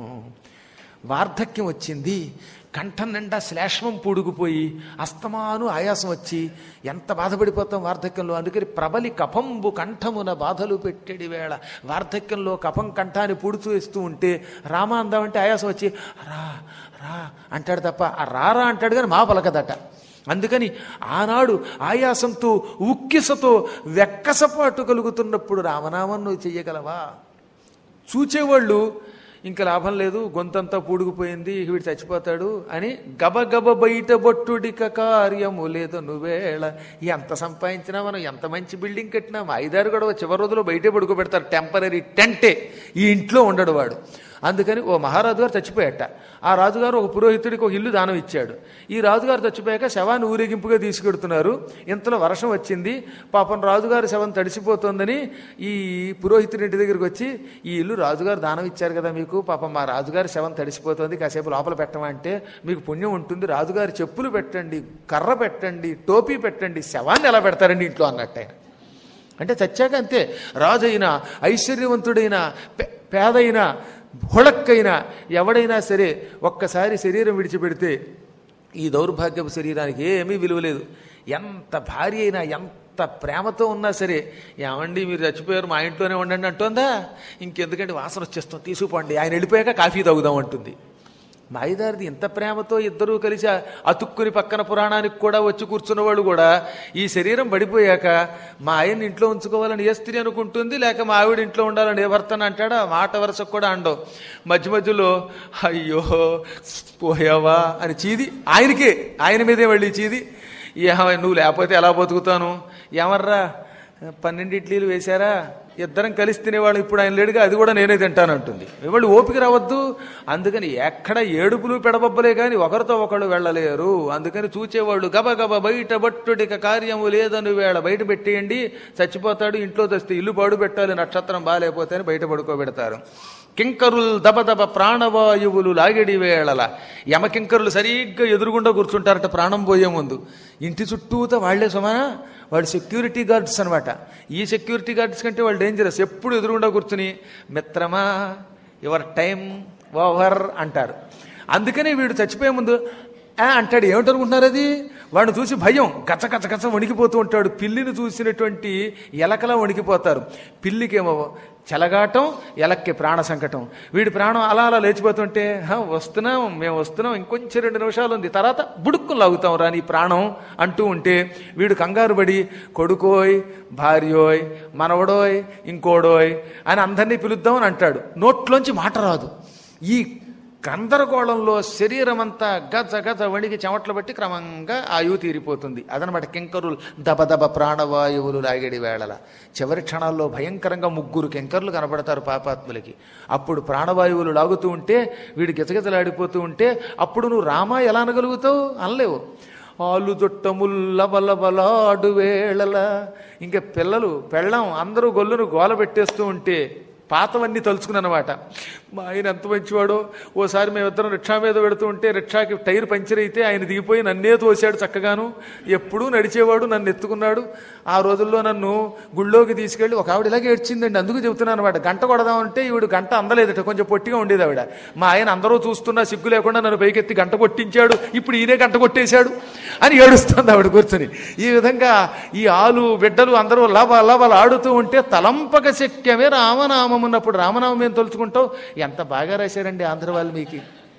వార్ధక్యం వచ్చింది కంఠం నిండా శ్లేష్మం పూడుకుపోయి అస్తమాను ఆయాసం వచ్చి ఎంత బాధపడిపోతాం వార్ధక్యంలో అందుకని ప్రబలి కఫంబు కంఠమున బాధలు పెట్టేడి వేళ వార్ధక్యంలో కఫం కంఠాన్ని పూడుతూ ఇస్తూ ఉంటే రామ అందామంటే ఆయాసం వచ్చి రా రా అంటాడు తప్ప ఆ రారా అంటాడు కానీ మా పలకదట అందుకని ఆనాడు ఆయాసంతో ఉక్కిసతో వెక్కసపాటు కలుగుతున్నప్పుడు రామనామం నువ్వు చెయ్యగలవా చూచేవాళ్ళు ఇంకా లాభం లేదు గొంతంతా పూడుకుపోయింది ఇక వీడు చచ్చిపోతాడు అని గబగబ బయట బొట్టుడిక కార్యము లేదు నువ్వేళ ఎంత సంపాదించినా మనం ఎంత మంచి బిల్డింగ్ కట్టినా మా ఐదారు కూడా చివరి రోజులో బయటే పడుకోబెడతారు టెంపరీ టెంటే ఈ ఇంట్లో ఉండడు వాడు అందుకని ఓ మహారాజు గారు చచ్చిపోయాట ఆ రాజుగారు ఒక పురోహితుడికి ఒక ఇల్లు దానం ఇచ్చాడు ఈ రాజుగారు చచ్చిపోయాక శవాన్ని ఊరేగింపుగా తీసుకెడుతున్నారు ఇంతలో వర్షం వచ్చింది పాపం రాజుగారు శవం తడిసిపోతోందని ఈ పురోహితుడి ఇంటి దగ్గరికి వచ్చి ఈ ఇల్లు రాజుగారు దానం ఇచ్చారు కదా మీకు పాపం మా రాజుగారి శవం తడిసిపోతుంది కాసేపు లోపల పెట్టమంటే మీకు పుణ్యం ఉంటుంది రాజుగారి చెప్పులు పెట్టండి కర్ర పెట్టండి టోపీ పెట్టండి శవాన్ని ఎలా పెడతారండి ఇంట్లో అన్నట్టు ఆయన అంటే చచ్చాక అంతే రాజు అయినా ఐశ్వర్యవంతుడైనా పే- పేదైనా హుళక్కైనా ఎవడైనా సరే ఒక్కసారి శరీరం విడిచిపెడితే ఈ దౌర్భాగ్యపు శరీరానికి ఏమీ విలువ లేదు ఎంత భార్య అయినా ఎంత ప్రేమతో ఉన్నా సరే ఏమండి మీరు చచ్చిపోయారు మా ఇంట్లోనే ఉండండి అంటుందా ఇంకెందుకంటే వాసన వచ్చేస్తాం తీసుకుపోండి ఆయన వెళ్ళిపోయాక కాఫీ తాగుదాం అంటుంది మాయిదారిది ఇంత ప్రేమతో ఇద్దరూ కలిసి ఆ అతుక్కుని పక్కన పురాణానికి కూడా వచ్చి కూర్చున్న వాళ్ళు కూడా ఈ శరీరం పడిపోయాక మా ఆయన్ని ఇంట్లో ఉంచుకోవాలని ఏ స్త్రీ అనుకుంటుంది లేక మా ఆవిడ ఇంట్లో ఉండాలని ఏ భర్తను అంటాడా మాట వరుసకు కూడా అండవు మధ్య మధ్యలో అయ్యో పోయావా అని చీది ఆయనకే ఆయన మీదే వెళ్ళి చీది ఏమ నువ్వు లేకపోతే ఎలా బతుకుతాను ఏమర్రా పన్నెండు ఇడ్లీలు వేశారా ఇద్దరం కలిసి తినేవాళ్ళు ఇప్పుడు ఆయన లేడుగా అది కూడా నేనే తింటానంటుంది వాళ్ళు ఓపిక రావద్దు అందుకని ఎక్కడ ఏడుపులు పెడబబ్బలే కానీ ఒకరితో ఒకళ్ళు వెళ్ళలేరు అందుకని చూచేవాళ్ళు గబగబ బయట బట్టుడిక కార్యము లేదని వేళ బయట పెట్టేయండి చచ్చిపోతాడు ఇంట్లో తెస్తే ఇల్లు పాడు పెట్టాలి నక్షత్రం బాగాలేకపోతే అని బయట పడుకోబెడతారు కింకరులు దబదబ ప్రాణవాయువులు లాగడి వేళల యమకింకరులు సరిగ్గా ఎదురుగుండా కూర్చుంటారట ప్రాణం పోయే ముందు ఇంటి చుట్టూతో వాళ్లే సమానా వాళ్ళు సెక్యూరిటీ గార్డ్స్ అనమాట ఈ సెక్యూరిటీ గార్డ్స్ కంటే వాళ్ళు డేంజరస్ ఎప్పుడు ఎదురుగుండా కూర్చుని మిత్రమా యువర్ టైం ఓవర్ అంటారు అందుకని వీడు చచ్చిపోయే ముందు "ఆ" అంటాడు ఏమిటనుకుంటున్నారు అది వాడిని చూసి భయం గచ గచ గచ వణికిపోతూ ఉంటాడు పిల్లిని చూసినటువంటి ఎలకలా వణికిపోతారు పిల్లికేమో చెలగాటం ఎలక్కి ప్రాణ సంకటం వీడి ప్రాణం అలా అలా లేచిపోతుంటే "హా, వస్తున్నాం మేము వస్తున్నాం ఇంకొంచెం రెండు నిమిషాలు ఉంది తర్వాత బుడుక్కులు లాగుతాం రాని ప్రాణం అంటూ ఉంటే వీడు కంగారు పడి కొడుకోయ్ భార్యోయ్ మనవడోయ్ ఇంకోడోయ్ అని అందరినీ పిలుద్దాం అని అంటాడు నోట్లోంచి మాట రాదు ఈ గందరగోళంలో శరీరం అంతా గజ గజ వణికి చెమట్లు బట్టి క్రమంగా ఆయువు తీరిపోతుంది అదనమాట కింకరులు దబదబ ప్రాణవాయువులు లాగేడి వేళల చివరి క్షణాల్లో భయంకరంగా ముగ్గురు కింకర్లు కనబడతారు పాపాత్ములకి అప్పుడు ప్రాణవాయువులు లాగుతూ ఉంటే వీడు గిజగిజలాడిపోతూ ఉంటే అప్పుడు నువ్వు రామా ఎలా అనగలుగుతావు అనలేవు ఆలు జుట్టముల్లబలబలాడు వేళల ఇంకా పిల్లలు పెళ్ళం అందరూ గొల్లును గోల పెట్టేస్తూ ఉంటే పాతవన్నీ తలుచుకున్నమాట మా ఆయన ఎంత మంచివాడో ఓసారి మేమిద్దరం రిక్షా మీద పెడుతూ ఉంటే రిక్షాకి టైర్ పంచర్ అయితే ఆయన దిగిపోయి నన్నే తోశాడు చక్కగాను ఎప్పుడూ నడిచేవాడు నన్ను ఎత్తుకున్నాడు ఆ రోజుల్లో నన్ను గుళ్ళోకి తీసుకెళ్ళి ఒక ఆవిడ ఇలాగే ఏడ్చిందండి అందుకు చెబుతున్నాను అనమాట గంట కొడదామంటే ఈవిడ గంట అందలేదట కొంచెం పొట్టిగా ఉండేది ఆవిడ మా ఆయన అందరూ చూస్తున్నా సిగ్గు లేకుండా నన్ను పైకెత్తి గంట కొట్టించాడు ఇప్పుడు ఈయనే గంట కొట్టేశాడు అని ఏడుస్తుంది ఆవిడ కూర్చొని ఈ విధంగా ఈ ఆలు బిడ్డలు అందరూ లవ లవలు ఆడుతూ ఉంటే తలంపక శక్యమే రామనామం ఉన్నప్పుడు రామనామం ఏం తలుచుకుంటావు ఎంత బాగా రాశారండి ఆంధ్ర వాల్మీకి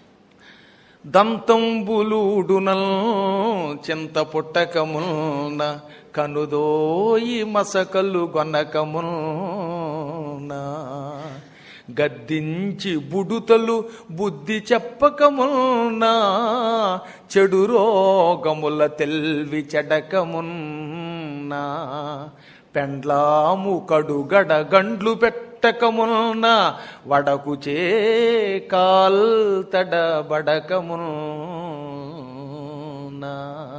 దంతంబులుడునల్ చింత పుట్టకమున్న కనుదోయి మసకలు గొనకమున్న గద్దించి బుడుతలు బుద్ధి చెప్పకమున్నా చెడు రోగముల తెల్వి చెడకమున్నా పెండ్లాము కడుగడ గండ్లు పెట్టకమున్న వడకు చే కాల్ తడబడకమున్న చెప్పకమున్నా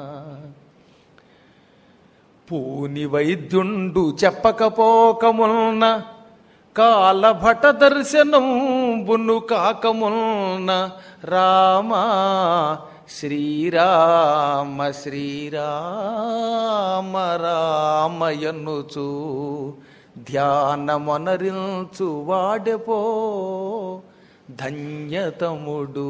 పూని వైద్యుండు చెప్పకపోకమున్న కాలభట దర్శనం బున్ను కాకమున్న రామ శ్రీరామ శ్రీరామ రామయన్నుచు ధ్యానమొనరించు వాడెపో ధన్యతముడు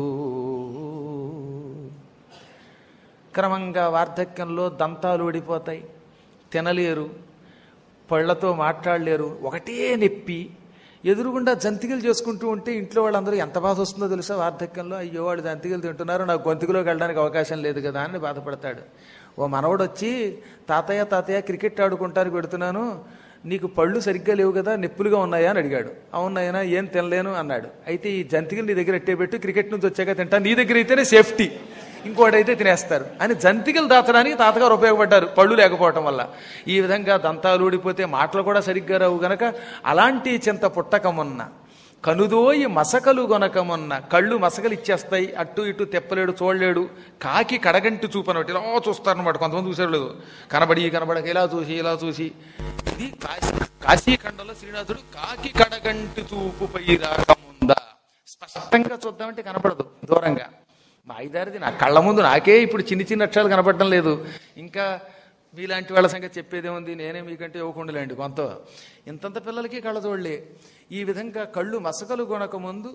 క్రమంగా వార్ధక్యంలో దంతాలు ఊడిపోతాయి తినలేరు పళ్ళతో మాట్లాడలేరు ఒకటే నొప్పి ఎదురుగుండా జంతికలు చేసుకుంటూ ఉంటే ఇంట్లో వాళ్ళందరూ ఎంత బాధ వస్తుందో తెలుసా వార్ధక్యంలో అయ్యో వాళ్ళు జంతికలు తింటున్నారు నాకు గొంతుకులోకి వెళ్ళడానికి అవకాశం లేదు కదా అని బాధపడతాడు ఓ మనవడు వచ్చి తాతయ్య తాతయ్య క్రికెట్ ఆడుకుంటానికి పెడుతున్నాను నీకు పళ్ళు సరిగ్గా లేవు కదా నొప్పులుగా ఉన్నాయా అని అడిగాడు అవునాయనా ఏం తినలేను అన్నాడు అయితే ఈ జంతికలు నీ దగ్గర ఎట్టే పెట్టు క్రికెట్ నుంచి వచ్చాక తింటా నీ దగ్గర అయితేనే సేఫ్టీ ఇంకోటైతే తినేస్తారు అని జంతికలు దాచడానికి తాతగారు ఉపయోగపడ్డారు పళ్ళు లేకపోవటం వల్ల ఈ విధంగా దంతాలు ఊడిపోతే మాటలు కూడా సరిగ్గా రావు గనక అలాంటి చింత పుట్టకమున్న కనుదోయి మసకలు గొనకమున్న కళ్ళు మసకలు ఇచ్చేస్తాయి అటు ఇటు తెప్పలేడు చూడలేడు కాకి కడగంటి చూపనట్టు ఇలా చూస్తారనమాట కొంతమంది చూసారు లేదు కనబడి కనబడక ఇలా చూసి ఇలా చూసి ఇది కాశీ కాశీఖండంలో శ్రీనాథుడు కాకి కడగంటి చూపుపై రాకముందా స్పష్టంగా చూద్దామంటే కనపడదు దూరంగా మా ఐదారిది నా కళ్ళ ముందు నాకే ఇప్పుడు చిన్ని చిన్న అక్షరాలు కనపడటం లేదు ఇంకా మీలాంటి వాళ్ళ సంగతి చెప్పేదేముంది నేనే మీకంటే ఇవ్వకుండాలేండి కొంత ఇంతంత పిల్లలకి కళ్ళజోళ్ళే ఈ విధంగా కళ్ళు మసకలు కొనక ముందు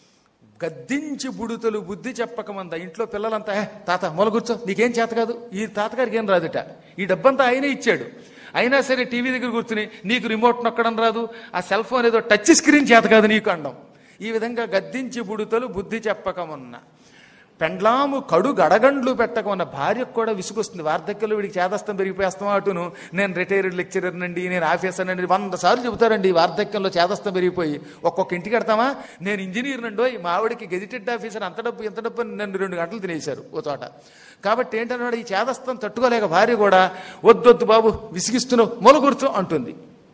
గద్దించి బుడుతలు బుద్ధి చెప్పకమంద ఇంట్లో పిల్లలంతా "ఏ, తాత మొల కూర్చో నీకేం చేత కాదు ఈ తాతగారికి ఏం రాదుట ఈ డబ్బంతా ఆయనే ఇచ్చాడు అయినా సరే టీవీ దగ్గర కూర్చుని నీకు రిమోట్ నొక్కడం రాదు ఆ సెల్ ఫోన్ ఏదో టచ్ స్క్రీన్ చేత కాదు నీకు అండం ఈ విధంగా గద్దించి బుడుతలు బుద్ధి చెప్పకమున్న పెండ్లాము కడు గడగండ్లు పెట్టకమన్న భార్యకు కూడా విసుగొస్తుంది వార్ధక్యంలో వీడికి చేదస్తం పెరిగిపోయేస్తాం అటును నేను రిటైర్డ్ లెక్చరర్ నండి నేను ఆఫీసర్ నండి వంద సార్లు చెబుతారండి ఈ వార్ధక్యంలో చేదస్తం పెరిగిపోయి ఒక్కొక్క ఇంటికి కడతామా నేను ఇంజనీర్ నండో మా ఆవిడకి గెజిటెడ్ ఆఫీసర్ అంత డబ్బు ఎంత డబ్బు అని నన్ను రెండు గంటలు తినేశారు ఓ చోట కాబట్టి ఏంటన్నాడు ఈ చేదస్తం తట్టుకోలేక భార్య కూడా వద్దొద్దు బాబు విసిగిస్తున్నావు మొల కూర్చో అంటుంది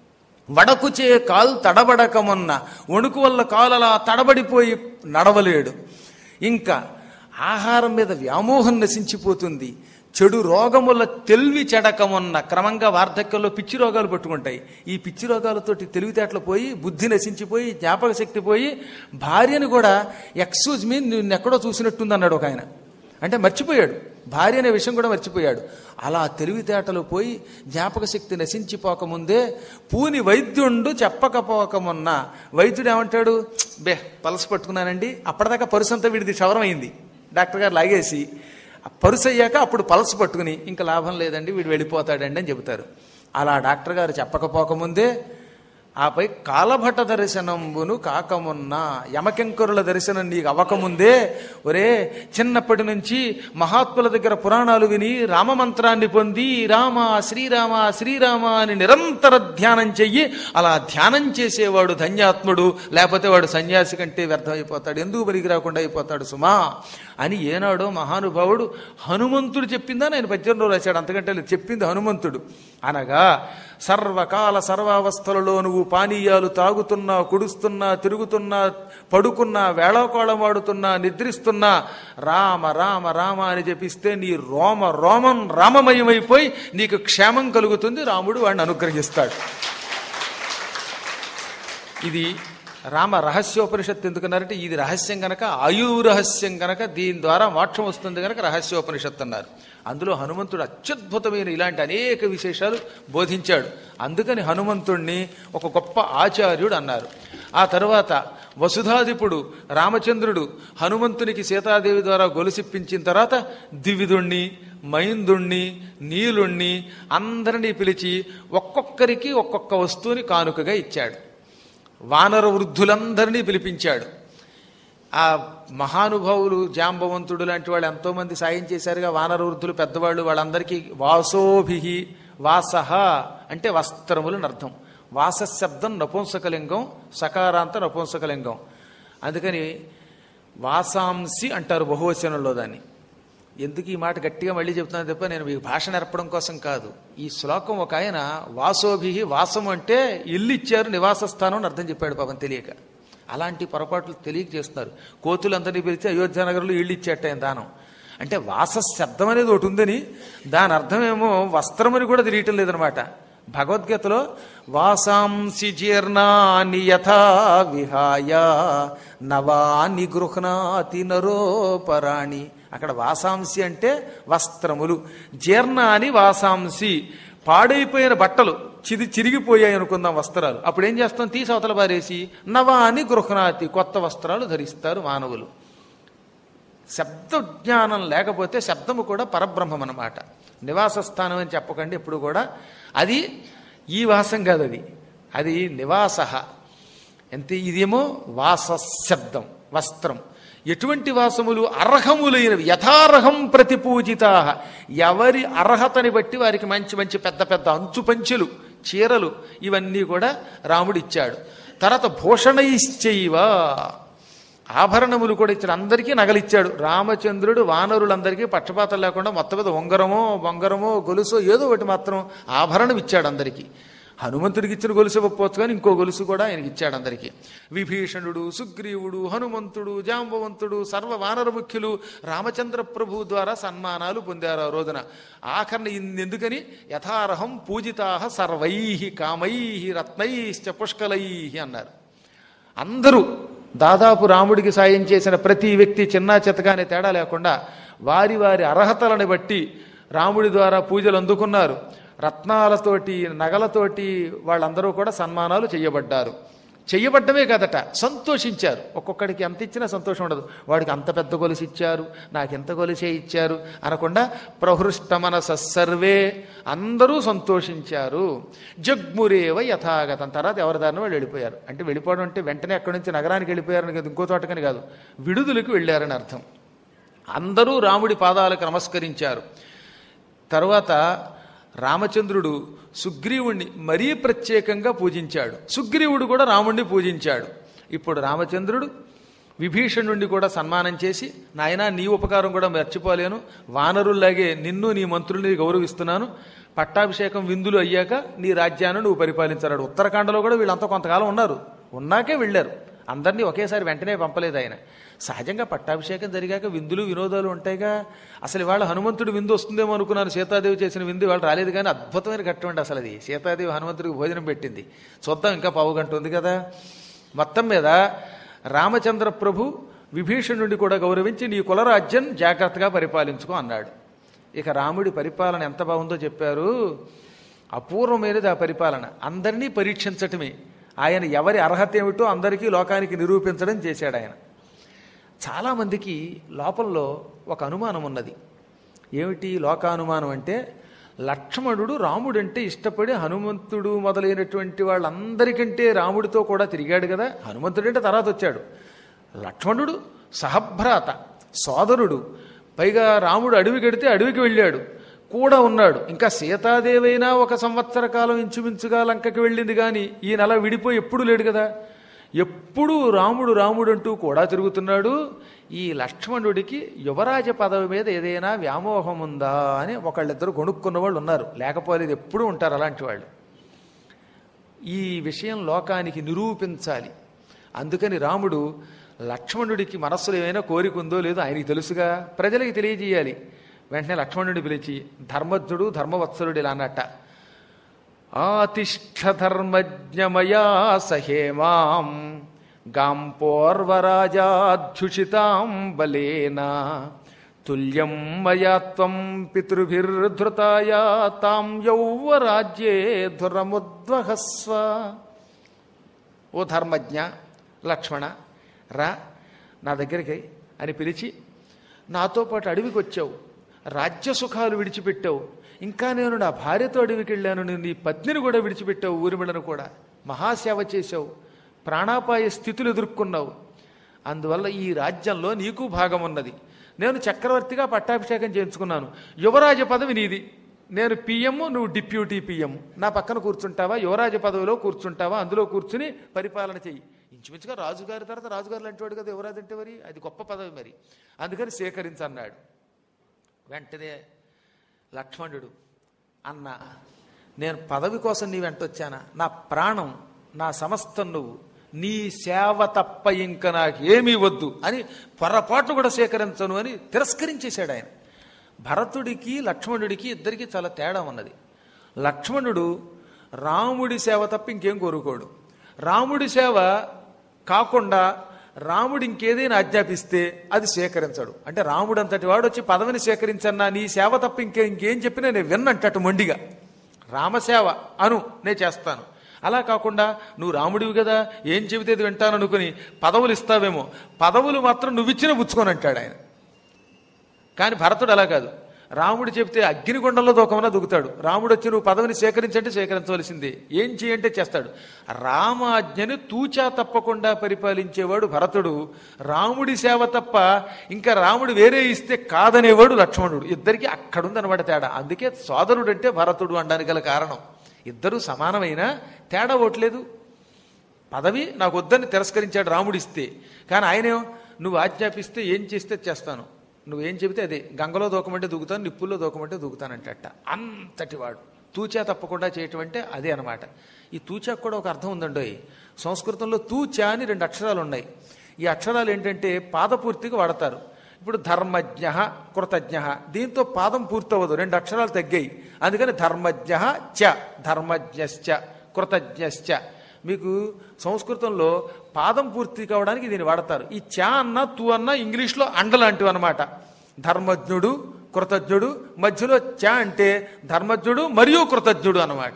వడకుచే కాలు తడబడకమున్న వణుకు వల్ల కాలు అలా తడబడిపోయి నడవలేడు ఇంకా ఆహారం మీద వ్యామోహం నశించిపోతుంది చెడు రోగముల తెలివి చెడకమున్న క్రమంగా వార్ధక్యంలో పిచ్చి రోగాలు పట్టుకుంటాయి ఈ పిచ్చి రోగాలతోటి తెలివితేటలు పోయి బుద్ధి నశించిపోయి జ్ఞాపక శక్తి పోయి భార్యను కూడా ఎక్స్క్యూజ్ మీ నిన్ను ఎక్కడో చూసినట్టుంది అన్నాడు ఒక ఆయన అంటే మర్చిపోయాడు భార్య అనే విషయం కూడా మర్చిపోయాడు అలా తెలివితేటలు పోయి జ్ఞాపక శక్తి నశించిపోకముందే పూని వైద్యుండు చెప్పకపోకమున్న వైద్యుడు ఏమంటాడు "ఛ్, బే పలస పట్టుకున్నానండి అప్పటిదాకా పరుసంతా వీడిది క్షవరం అయింది డాక్టర్ గారు లాగేసి ఆ పరుసు అయ్యాక అప్పుడు పల్స్ పట్టుకుని ఇంకా లాభం లేదండి వీడు వెళ్ళిపోతాడండి అని చెబుతారు అలా డాక్టర్ గారు చెప్పకపోకముందే ఆపై కాలభట దర్శనంబును కాకమున్నా యమకింకరుల దర్శనం నీకు అవ్వకముందే ఒరే చిన్నప్పటి నుంచి మహాత్ముల దగ్గర పురాణాలు విని రామమంత్రాన్ని పొంది రామ శ్రీరామ శ్రీరామ అని నిరంతర ధ్యానం చెయ్యి అలా ధ్యానం చేసేవాడు ధన్యాత్ముడు లేకపోతే వాడు సన్యాసి కంటే వ్యర్థమైపోతాడు ఎందుకు పనికి రాకుండా అయిపోతాడు సుమా అని ఏనాడో మహానుభావుడు హనుమంతుడు చెప్పిందా నేను పద్యంలో రాశాడు అంతకంటే లేదు చెప్పింది హనుమంతుడు అనగా సర్వకాల సర్వావస్థలలో నువ్వు పానీయాలు తాగుతున్నా కుడుస్తున్నా తిరుగుతున్నా పడుకున్నా వేళకోళమాడుతున్నా నిద్రిస్తున్నా రామ రామ రామ అని జపిస్తే నీ రోమ రోమం రామమయమైపోయి నీకు క్షేమం కలుగుతుంది రాముడు వాడిని అనుగ్రహిస్తాడు ఇది రామ రహస్యోపనిషత్తు ఎందుకన్నారంటే ఇది రహస్యం గనక ఆయు రహస్యం గనక దీని ద్వారా మోక్షం వస్తుంది గనక రహస్యోపనిషత్తు అన్నారు అందులో హనుమంతుడు అత్యద్భుతమైన ఇలాంటి అనేక విశేషాలు బోధించాడు అందుకని హనుమంతుణ్ణి ఒక గొప్ప ఆచార్యుడు అన్నారు ఆ తరువాత వసుధాధిపుడు రామచంద్రుడు హనుమంతునికి సీతాదేవి ద్వారా గొలుసిప్పించిన తర్వాత దివిదుణ్ణి మైందుణ్ణి నీలుణ్ణి అందరినీ పిలిచి ఒక్కొక్కరికి ఒక్కొక్క వస్తువుని కానుకగా ఇచ్చాడు వానర వృద్ధులందరినీ పిలిపించాడు ఆ మహానుభావులు జాంబవంతుడు లాంటి వాళ్ళు ఎంతోమంది సాయం చేశారుగా వానర వృద్ధులు పెద్దవాళ్ళు వాళ్ళందరికీ వాసోభిహి వాసహ అంటే వస్త్రములని అర్థం వాసశబ్దం నపుంసకలింగం సకారాంత నపుంసకలింగం అందుకని వాసాంసి అంటారు బహువచనంలో దాన్ని ఎందుకు ఈ మాట గట్టిగా మళ్ళీ చెప్తున్నాను తప్ప నేను మీకు భాష నేర్పడం కోసం కాదు ఈ శ్లోకం ఒక ఆయన వాసోభి వాసం అంటే ఇల్లు ఇచ్చారు నివాస స్థానం అని అర్థం చెప్పాడు పాపం తెలియక అలాంటి పొరపాట్లు తెలియక చేస్తున్నారు కోతులందరినీ పిలిచి అయోధ్య నగరంలో ఇల్లు ఇచ్చేట ఆయన దానం అంటే వాస శబ్దం అనేది ఒకటి ఉందని దాని అర్థమేమో వస్త్రమని కూడా తెలియటం లేదనమాట భగవద్గీతలో వాసాంసి జీర్ణాని యథా విహాయ నవాని గృహ్ణాతి నరోపరాణి అక్కడ వాసాంసి అంటే వస్త్రములు జీర్ణాని వాసాంసి పాడైపోయిన బట్టలు చిది చిరిగిపోయాయి అనుకుందాం వస్త్రాలు అప్పుడు ఏం చేస్తాం తీసి అవతల పారేసి నవాని గృహ్ణాతి కొత్త వస్త్రాలు ధరిస్తారు మానవులు శబ్ద జ్ఞానం లేకపోతే శబ్దము కూడా పరబ్రహ్మం అన్నమాట నివాస స్థానం అని చెప్పకండి ఎప్పుడు కూడా అది ఈ వాసం కాదు అది అది నివాస ఎంత ఇదేమో వాస శబ్దం వస్త్రం ఎటువంటి వాసములు అర్హములైనవి యథార్హం ప్రతిపూజితా ఎవరి అర్హతని బట్టి వారికి మంచి మంచి పెద్ద పెద్ద అంచు పంచెలు చీరలు ఇవన్నీ కూడా రాముడు ఇచ్చాడు తర్వాత భూషణైశ్చైవ ఆభరణములు కూడా ఇచ్చాడు అందరికీ నగలిచ్చాడు రామచంద్రుడు వానరులందరికీ పక్షపాతం లేకుండా మొత్తం మీద ఉంగరమో బొంగరమో గొలుసో ఏదో ఒకటి మాత్రం ఆభరణం ఇచ్చాడు అందరికీ హనుమంతుడికి ఇచ్చిన గొలుసు ఇవ్వకపోవచ్చు కానీ ఇంకో గొలుసు కూడా ఆయనకి ఇచ్చాడు అందరికీ విభీషణుడు సుగ్రీవుడు హనుమంతుడు జాంబవంతుడు సర్వ వానర ముఖ్యులు రామచంద్ర ప్రభు ద్వారా సన్మానాలు పొందారు ఆ రోజున ఆఖరణ ఎందుకని యథార్హం పూజితా సర్వై కామై రత్నైశ్చ పుష్కలై అన్నారు అందరూ దాదాపు రాముడికి సాయం చేసిన ప్రతి వ్యక్తి చిన్న చితకానే తేడా లేకుండా వారి వారి అర్హతలను బట్టి రాముడి ద్వారా పూజలు అందుకున్నారు రత్నాలతోటి నగలతోటి వాళ్ళందరూ కూడా సన్మానాలు చేయబడ్డారు చెయ్యబడ్డమే కదట సంతోషించారు ఒక్కొక్కడికి ఎంత ఇచ్చినా సంతోషం ఉండదు వాడికి అంత పెద్ద గొలుసు ఇచ్చారు నాకు ఎంత గొలుసే ఇచ్చారు అనకుండా ప్రహృష్ట మనస సర్వే అందరూ సంతోషించారు జగ్మురేవ యథాగతం తర్వాత ఎవరి దారిన వాళ్ళు వెళ్ళిపోయారు అంటే వెళ్ళిపోవడం అంటే వెంటనే అక్కడి నుంచి నగరానికి వెళ్ళిపోయారని కాదు ఇంకో తోటకని కాదు విడుదలకు వెళ్ళారని అర్థం అందరూ రాముడి పాదాలకు నమస్కరించారు తరువాత రామచంద్రుడు సుగ్రీవుణ్ణి మరీ ప్రత్యేకంగా పూజించాడు సుగ్రీవుడు కూడా రాముణ్ణి పూజించాడు ఇప్పుడు రామచంద్రుడు విభీషణుణ్ణి కూడా సన్మానం చేసి నాయనా నీ ఉపకారం కూడా మర్చిపోలేను వానరుల్లాగే నిన్ను నీ మంత్రుల్ని గౌరవిస్తున్నాను పట్టాభిషేకం విందులు అయ్యాక నీ రాజ్యాన్ని నువ్వు పరిపాలించాడు ఉత్తరాఖండలో కూడా వీళ్ళంతా కొంతకాలం ఉన్నారు ఉన్నాకే వెళ్ళారు అందరినీ ఒకేసారి వెంటనే పంపలేదు ఆయన సహజంగా పట్టాభిషేకం జరిగాక విందులు వినోదాలు ఉంటాయిగా అసలు ఇవాళ హనుమంతుడు విందు వస్తుందేమో అనుకున్నాను సీతాదేవి చేసిన విందు వాళ్ళు రాలేదు కానీ అద్భుతమైన ఘట్టం అండి అసలు అది సీతాదేవి హనుమంతుడికి భోజనం పెట్టింది చూద్దాం ఇంకా పావు గంట ఉంది కదా మొత్తం మీద రామచంద్ర ప్రభు విభీషణుడిని కూడా గౌరవించి నీ కులరాజ్యం జాగ్రత్తగా పరిపాలించుకో అన్నాడు ఇక రాముడి పరిపాలన ఎంత బాగుందో చెప్పారు అపూర్వమైనది ఆ పరిపాలన అందరినీ పరీక్షించటమే ఆయన ఎవరి అర్హత ఏమిటో అందరికీ లోకానికి నిరూపించడం చేశాడు ఆయన చాలామందికి లోపల్లో ఒక అనుమానం ఉన్నది ఏమిటి లోకానుమానం అంటే లక్ష్మణుడు రాముడంటే ఇష్టపడి హనుమంతుడు మొదలైనటువంటి వాళ్ళందరికంటే రాముడితో కూడా తిరిగాడు కదా హనుమంతుడు అంటే తర్వాత వచ్చాడు లక్ష్మణుడు సహభ్రాత సోదరుడు పైగా రాముడు అడవి కడితే అడవికి వెళ్ళాడు కూడా ఉన్నాడు ఇంకా సీతాదేవైనా ఒక సంవత్సర కాలం ఇంచుమించుగా లంకకి వెళ్ళింది కానీ ఈ నెల విడిపోయి ఎప్పుడు లేడు కదా ఎప్పుడూ రాముడు రాముడు అంటూ కూడా తిరుగుతున్నాడు ఈ లక్ష్మణుడికి యువరాజ పదవి మీద ఏదైనా వ్యామోహం ఉందా అని ఒకళ్ళిద్దరు కొనుక్కున్న వాళ్ళు ఉన్నారు లేకపోలేదు ఎప్పుడూ ఉంటారు అలాంటి వాళ్ళు ఈ విషయం లోకానికి నిరూపించాలి అందుకని రాముడు లక్ష్మణుడికి మనస్సులో ఏమైనా కోరిక ఉందో లేదో ఆయనకి తెలుసుగా ప్రజలకి తెలియజేయాలి వెంటనే లక్ష్మణుడిని పిలిచి ధర్మజ్ఞుడు ధర్మవత్సలుడు ఇలా అన్నట్ట ఆతిష్ఠ ధర్మజ్ఞమయా సహేమాం గాంపోర్వరాజాధ్యుషితాం బలేన తుల్యం మయా త్వం పితృభిర్ధృతాయ తాం యౌవరాజ్యే ధురముద్వహస్వ ఓ ధర్మజ్ఞ లక్ష్మణ రా నా దగ్గరికి అని పిలిచి నాతో పాటు అడవికి వచ్చావు రాజ్య సుఖాలు విడిచిపెట్టావు ఇంకా నేను నా భార్యతో అడవికి వెళ్ళాను నేను నీ పత్నిని కూడా విడిచిపెట్టావు ఊరిమిళను కూడా మహాసేవ చేశావు ప్రాణాపాయ స్థితులు ఎదుర్కొన్నావు అందువల్ల ఈ రాజ్యంలో నీకు భాగం ఉన్నది నేను చక్రవర్తిగా పట్టాభిషేకం చేయించుకున్నాను యువరాజ పదవి నీది నేను పిఎం నువ్వు డిప్యూటీ పిఎం నా పక్కన కూర్చుంటావా యువరాజ పదవిలో కూర్చుంటావా అందులో కూర్చుని పరిపాలన చెయ్యి ఇంచుమించుగా రాజుగారి తర్వాత రాజుగారు లాంటి వాడు కదా యువరాజు అంటే మరి అది గొప్ప పదవి మరి అందుకని సేకరించన్నాడు వెంటనే లక్ష్మణుడు అన్న నేను పదవి కోసం నీ వెంట వచ్చానా నా ప్రాణం నా సమస్తం నువ్వు నీ సేవ తప్ప ఇంక నాకేమీ వద్దు అని పొరపాట్లు కూడా స్వీకరించను అని తిరస్కరించేశాడు ఆయన భరతుడికి లక్ష్మణుడికి ఇద్దరికి చాలా తేడా ఉన్నది లక్ష్మణుడు రాముడి సేవ తప్ప ఇంకేం కోరుకోడు రాముడి సేవ కాకుండా రాముడు ఇంకేదైనా ఆజ్ఞాపిస్తే అది స్వీకరించడు అంటే రాముడు అంతటి వాడు వచ్చి పదవిని స్వీకరించన్నా నీ సేవ తప్ప ఇంకే ఇంకేం చెప్పినా నేను విన్నంటట్టు మొండిగా రామసేవ అను నేను చేస్తాను అలా కాకుండా నువ్వు రాముడివి కదా ఏం చెబితే అది వింటాను అనుకుని పదవులు ఇస్తావేమో పదవులు మాత్రం నువ్వు ఇచ్చిన పుచ్చుకొని అంటాడు ఆయన కానీ భరతుడు అలా కాదు రాముడు చెప్తే అగ్నిగుండంలో దూకమన్నా దూకుతాడు రాముడు వచ్చి నువ్వు పదవిని సేకరించంటే సేకరించవలసిందే ఏం చేయంటే చేస్తాడు రామాజ్ఞని తూచా తప్పకుండా పరిపాలించేవాడు భరతుడు రాముడి సేవ తప్ప ఇంకా రాముడు వేరే ఇస్తే కాదనేవాడు లక్ష్మణుడు ఇద్దరికి అక్కడుందనమాట తేడా అందుకే సోదరుడు అంటే భరతుడు అనడానికి గల కారణం ఇద్దరు సమానమైన తేడా ఓట్లేదు పదవి నాకు వద్దని తిరస్కరించాడు రాముడిస్తే కానీ ఆయనేం నువ్వు ఆజ్ఞాపిస్తే ఏం చేస్తే చేస్తాను నువ్వేం చెబితే అదే గంగలో దూకమంటే దూకుతాను నిప్పుల్లో దూకమంటే దూకుతానంటట అంతటి వాడు తూచా తప్పకుండా చేయటం అంటే అదే అనమాట ఈ తూచాకు కూడా ఒక అర్థం ఉందండి సంస్కృతంలో తూచా అని రెండు అక్షరాలు ఉన్నాయి ఈ అక్షరాలు ఏంటంటే పాదపూర్తిగా వాడతారు ఇప్పుడు ధర్మజ్ఞ కృతజ్ఞ దీంతో పాదం పూర్తవదు రెండు అక్షరాలు తగ్గాయి అందుకని ధర్మజ్ఞ చ ధర్మజ్ఞశ్చ కృతజ్ఞశ్చ మీకు సంస్కృతంలో పాదం పూర్తి కావడానికి దీన్ని వాడతారు ఈ చా అన్న తూ అన్న ఇంగ్లీష్లో అండలాంటివి అనమాట ధర్మజ్ఞుడు కృతజ్ఞుడు మధ్యలో చ అంటే ధర్మజ్ఞుడు మరియు కృతజ్ఞుడు అన్నమాట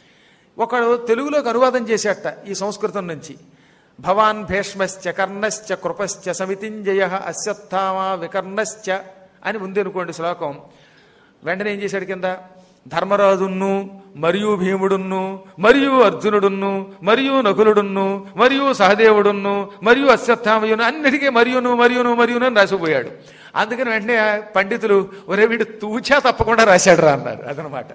ఒకడు తెలుగులోకి అనువాదం చేసేట ఈ సంస్కృతం నుంచి భవాన్ భీష్మశ్చ కర్ణశ్చ కృపశ్చ సమితింజయ అశ్వత్థామ వికర్ణశ్చ అని ఉంది అనుకోండి శ్లోకం వెంటనే ఏం చేశాడు కింద ధర్మరాజును మరియు భీముడును మరియు అర్జునుడును మరియు నకులుడును మరియు సహదేవుడును మరియు అశ్వత్థామయును అన్నిటికీ మరియును మరియును మరియును అని రాసిపోయాడు అందుకని వెంటనే పండితులు ఒరే వీడు తూచా తప్పకుండా రాశాడు రా అన్నారు అదనమాట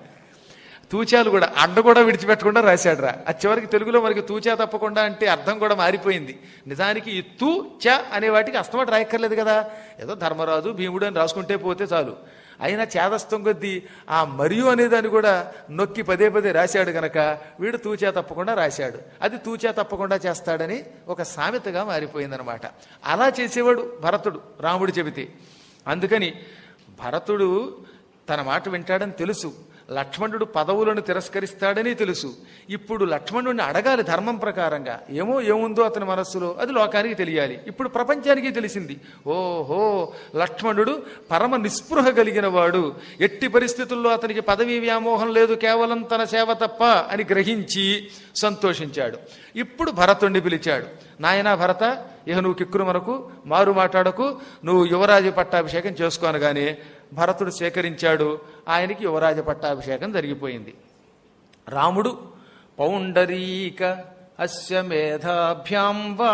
తూచాలు కూడా అండ కూడా విడిచిపెట్టకుండా రాశాడు రా అది చివరికి తెలుగులో మనకి తూచా తప్పకుండా అంటే అర్థం కూడా మారిపోయింది నిజానికి ఈ తూ చ అనే వాటికి అస్తమాట రాయక్కర్లేదు కదా ఏదో ధర్మరాజు భీముడు అని రాసుకుంటే పోతే చాలు అయినా చేదస్తం కొద్దీ ఆ మరియు అనేదాన్ని కూడా నొక్కి పదే పదే రాశాడు గనక వీడు తూచా తప్పకుండా రాశాడు అది తూచా తప్పకుండా చేస్తాడని ఒక సామెతగా మారిపోయిందనమాట అలా చేసేవాడు భరతుడు రాముడు చెబితే అందుకని భరతుడు తన మాట వింటాడని తెలుసు లక్ష్మణుడు పదవులను తిరస్కరిస్తాడని తెలుసు ఇప్పుడు లక్ష్మణుడిని అడగాలి ధర్మం ప్రకారంగా ఏమో ఏముందో అతని మనస్సులో అది లోకానికి తెలియాలి ఇప్పుడు ప్రపంచానికి తెలిసింది ఓహో లక్ష్మణుడు పరమ నిస్పృహ కలిగిన వాడు ఎట్టి పరిస్థితుల్లో అతనికి పదవీ వ్యామోహం లేదు కేవలం తన సేవ తప్ప అని గ్రహించి సంతోషించాడు ఇప్పుడు భరతుణ్ణి పిలిచాడు నాయనా భరత ఇక నువ్వు కిక్కురు మనకు మారు మాట్లాడకు నువ్వు యువరాజు పట్టాభిషేకం చేసుకోనగానే భరతుడు స్వీకరించాడు ఆయనకి యువరాజ పట్టాభిషేకం జరిగిపోయింది రాముడు పౌండరీక అస్య మేధాభ్యాం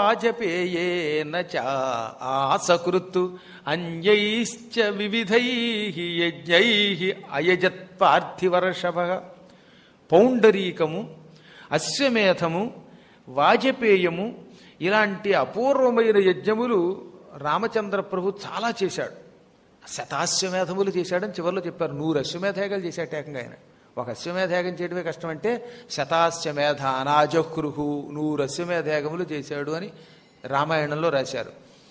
వాజపేయేన చ ఆసకృత్తు అన్యైశ్చ వివిధై యజ్ఞై అయజత్ పార్థివర్షభ పౌండరీకము అశ్వమేధము వాజపేయము ఇలాంటి అపూర్వమైన యజ్ఞములు రామచంద్ర ప్రభు చాలా చేశాడు శతాశ్వమేధములు చేశాడని చివరిలో చెప్పారు నూరు అశ్వమేధయాగాలు చేశాడు ఏకంగా ఆయన ఒక అశ్వమేధయాగం చేయడమే కష్టం అంటే శతాశ్వమేధ అనాజహృహు నూరు అశ్వమేధయాగములు చేశాడు అని రామాయణంలో రాశారు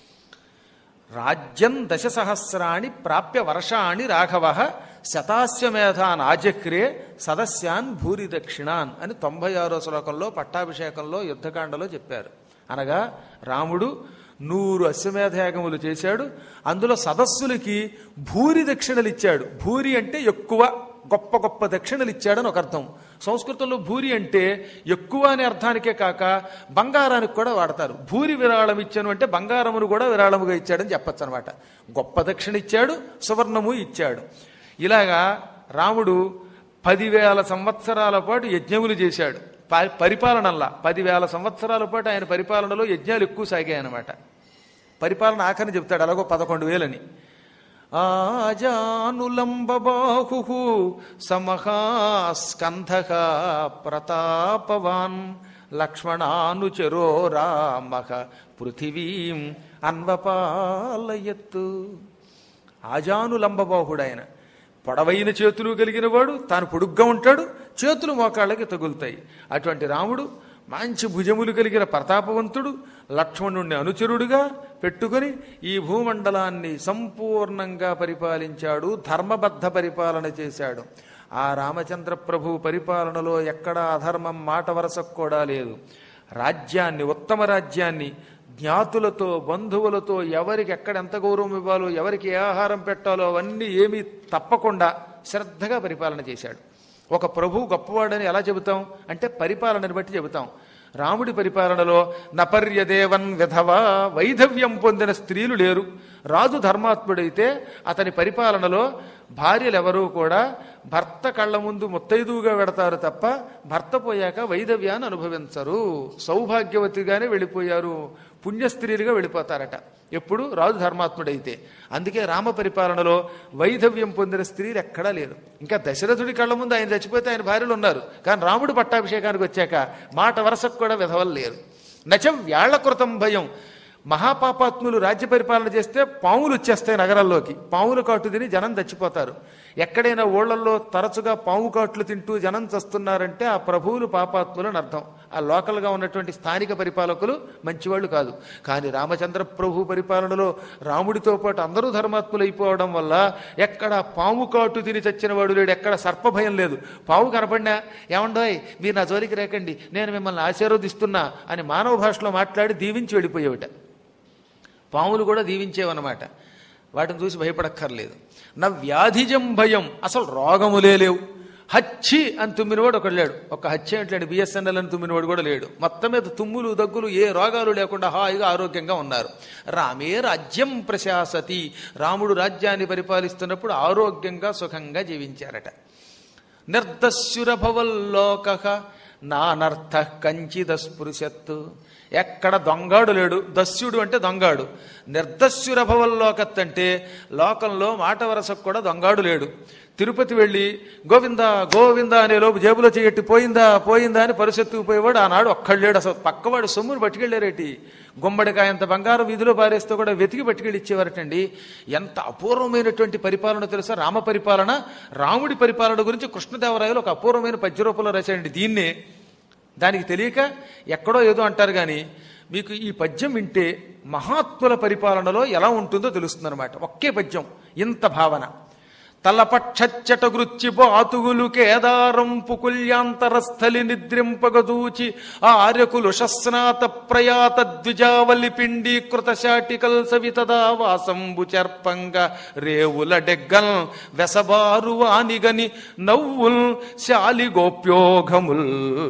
రాజ్యం దశ సహస్రాణి ప్రాప్య వర్షాణి రాఘవ శతాశ్వమేధాన్ ఆజహ్రే సదస్యాన్ భూరి దక్షిణాన్ అని తొంభై ఆరో శ్లోకంలో పట్టాభిషేకంలో యుద్ధకాండలో చెప్పారు అనగా రాముడు నూరు అశ్వమేధయాగములు చేశాడు అందులో సదస్సులకి భూరి దక్షిణలు ఇచ్చాడు భూరి అంటే ఎక్కువ గొప్ప గొప్ప దక్షిణలు ఇచ్చాడని ఒక అర్థం సంస్కృతంలో భూరి అంటే ఎక్కువ అనే అర్థానికే కాక బంగారానికి కూడా వాడతారు భూరి విరాళం ఇచ్చాను అంటే బంగారమును కూడా విరాళముగా ఇచ్చాడని చెప్పచ్చు అనమాట గొప్ప దక్షిణ ఇచ్చాడు సువర్ణము ఇచ్చాడు ఇలాగా రాముడు పదివేల సంవత్సరాల పాటు యజ్ఞములు చేశాడు ప- పరిపాలనల్లా పదివేల సంవత్సరాల పాటు ఆయన పరిపాలనలో యజ్ఞాలు ఎక్కువ సాగాయన్నమాట పరిపాలన ఆఖరిని చెప్తాడు అలాగో పదకొండు వేలని ఆజానులంబబాహు సమహాస్కంధ ప్రతాపవాన్ లక్ష్మణానుచరో రామః పృథివీం అన్వపాలయత్తు ఆజానులంబబాహుడు ఆయన పొడవైన చేతులు కలిగిన వాడు తాను పొడుగ్గా ఉంటాడు చేతులు మోకాళ్ళకి తగులుతాయి అటువంటి రాముడు మంచి భుజములు కలిగిన ప్రతాపవంతుడు లక్ష్మణుణ్ణి అనుచరుడుగా పెట్టుకొని ఈ భూమండలాన్ని సంపూర్ణంగా పరిపాలించాడు ధర్మబద్ధ పరిపాలన చేశాడు ఆ రామచంద్ర ప్రభు పరిపాలనలో ఎక్కడా అధర్మం మాట వరసకు కూడా లేదు రాజ్యాన్ని ఉత్తమ రాజ్యాన్ని జ్ఞాతులతో బంధువులతో ఎవరికి ఎక్కడ ఎంత గౌరవం ఇవ్వాలో ఎవరికి ఏ ఆహారం పెట్టాలో అవన్నీ ఏమీ తప్పకుండా శ్రద్ధగా పరిపాలన చేశాడు ఒక ప్రభువు గొప్పవాడని ఎలా చెబుతాం అంటే పరిపాలనని బట్టి చెబుతాం రాముడి పరిపాలనలో నపర్యదేవన్ విధవా వైధవ్యం పొందిన స్త్రీలు లేరు రాజు ధర్మాత్ముడైతే అతని పరిపాలనలో భార్యలెవరూ కూడా భర్త కళ్ళ ముందు ముత్తైదువుగా వెడతారు తప్ప భర్త పోయాక వైధవ్యాన్ని అనుభవించరు సౌభాగ్యవతిగానే వెళ్ళిపోయారు పుణ్యస్త్రీలుగా వెళ్ళిపోతారట ఎప్పుడు రాజు ధర్మాత్ముడైతే అందుకే రామ పరిపాలనలో వైధవ్యం పొందిన స్త్రీలు ఎక్కడా లేరు ఇంకా దశరథుడి కళ్ళ ముందు ఆయన చచ్చిపోతే ఆయన భార్యలు ఉన్నారు కానీ రాముడు పట్టాభిషేకానికి వచ్చాక మాట వరసకు కూడా విధవలు లేరు నచం వ్యాళ్లకృతం భయం మహాపాపాత్ములు రాజ్య పరిపాలన చేస్తే పాములు వచ్చేస్తాయి నగరాల్లోకి పాముల కాటు తిని జనం చచ్చిపోతారు ఎక్కడైనా ఊళ్ళల్లో తరచుగా పాము కాట్లు తింటూ జనం చస్తున్నారంటే ఆ ప్రభువులు పాపాత్ములు అని అర్థం ఆ లోకల్గా ఉన్నటువంటి స్థానిక పరిపాలకులు మంచివాళ్ళు కాదు కానీ రామచంద్ర ప్రభు పరిపాలనలో రాముడితో పాటు అందరూ ధర్మాత్ములు అయిపోవడం వల్ల ఎక్కడ పాము కాటు తిని చచ్చిన వాడు లేడు ఎక్కడ సర్పభయం లేదు పాము కనపడినా ఏమండోయ్ మీరు నా జోలికి రేకండి నేను మిమ్మల్ని ఆశీర్వదిస్తున్నా అని మానవ భాషలో మాట్లాడి దీవించి వెళ్ళిపోయేవిట పాములు కూడా దీవించేవన్నమాట వాటిని చూసి భయపడక్కర్లేదు నా వ్యాధిజం భయం అసలు రోగములే లేవు హచ్చి అని తుమ్మినవాడు ఒకడు లేడు ఒక హచ్చి అంటే బిఎస్ఎన్ఎల్ అని తుమ్మినవాడు కూడా లేడు మొత్తం మీద తుమ్ములు దగ్గులు ఏ రోగాలు లేకుండా హాయిగా ఆరోగ్యంగా ఉన్నారు రామే రాజ్యం ప్రశాసతి రాముడు రాజ్యాన్ని పరిపాలిస్తున్నప్పుడు ఆరోగ్యంగా సుఖంగా జీవించారట నిర్దస్యురభవల్లోక నానర్థ కంచిద స్పృశత్తు ఎక్కడ దొంగాడు లేడు దస్యుడు అంటే దొంగాడు నిర్దస్యురభవల్లోకత్ అంటే లోకంలో మాట వరసకు కూడా దొంగాడు లేడు తిరుపతి వెళ్ళి గోవింద గోవింద అనే లోపు జేబులో చేయట్టి పోయిందా పోయిందా అని పరిసెత్తుకు పోయేవాడు ఆనాడు ఒక్కడు లేడు అసలు పక్కవాడు సొమ్మును పట్టుకెళ్ళారేటి గుమ్మడికాయంత బంగారం వీధిలో పారేస్తే కూడా వెతికి పట్టుకెళ్ళి ఇచ్చేవారటండి ఎంత అపూర్వమైనటువంటి పరిపాలన తెలుసా రామ పరిపాలన రాముడి పరిపాలన గురించి కృష్ణదేవరాయలు ఒక అపూర్వమైన పద్య రూపంలో రాశాడండి దీన్నే దానికి తెలియక ఎక్కడో ఏదో అంటారు కానీ మీకు ఈ పద్యం వింటే మహాత్ముల పరిపాలనలో ఎలా ఉంటుందో తెలుస్తుందన్నమాట ఒకే పద్యం ఇంత భావన తలపక్షచ్చట గృచ్చి బాతుగులు కేదారం పుకుల్యాంతరస్థలి నిద్రింపగదూచి ఆర్యకులు శస్నాత ప్రయాత ద్విజావలి పిండీకృత శాటికల్ సవితదా వాసంబు చర్పంగ రేవుల డెగ్గల్ వెసబారు వానిగని నవ్వుల్ శాలి గోప్యోఘముల్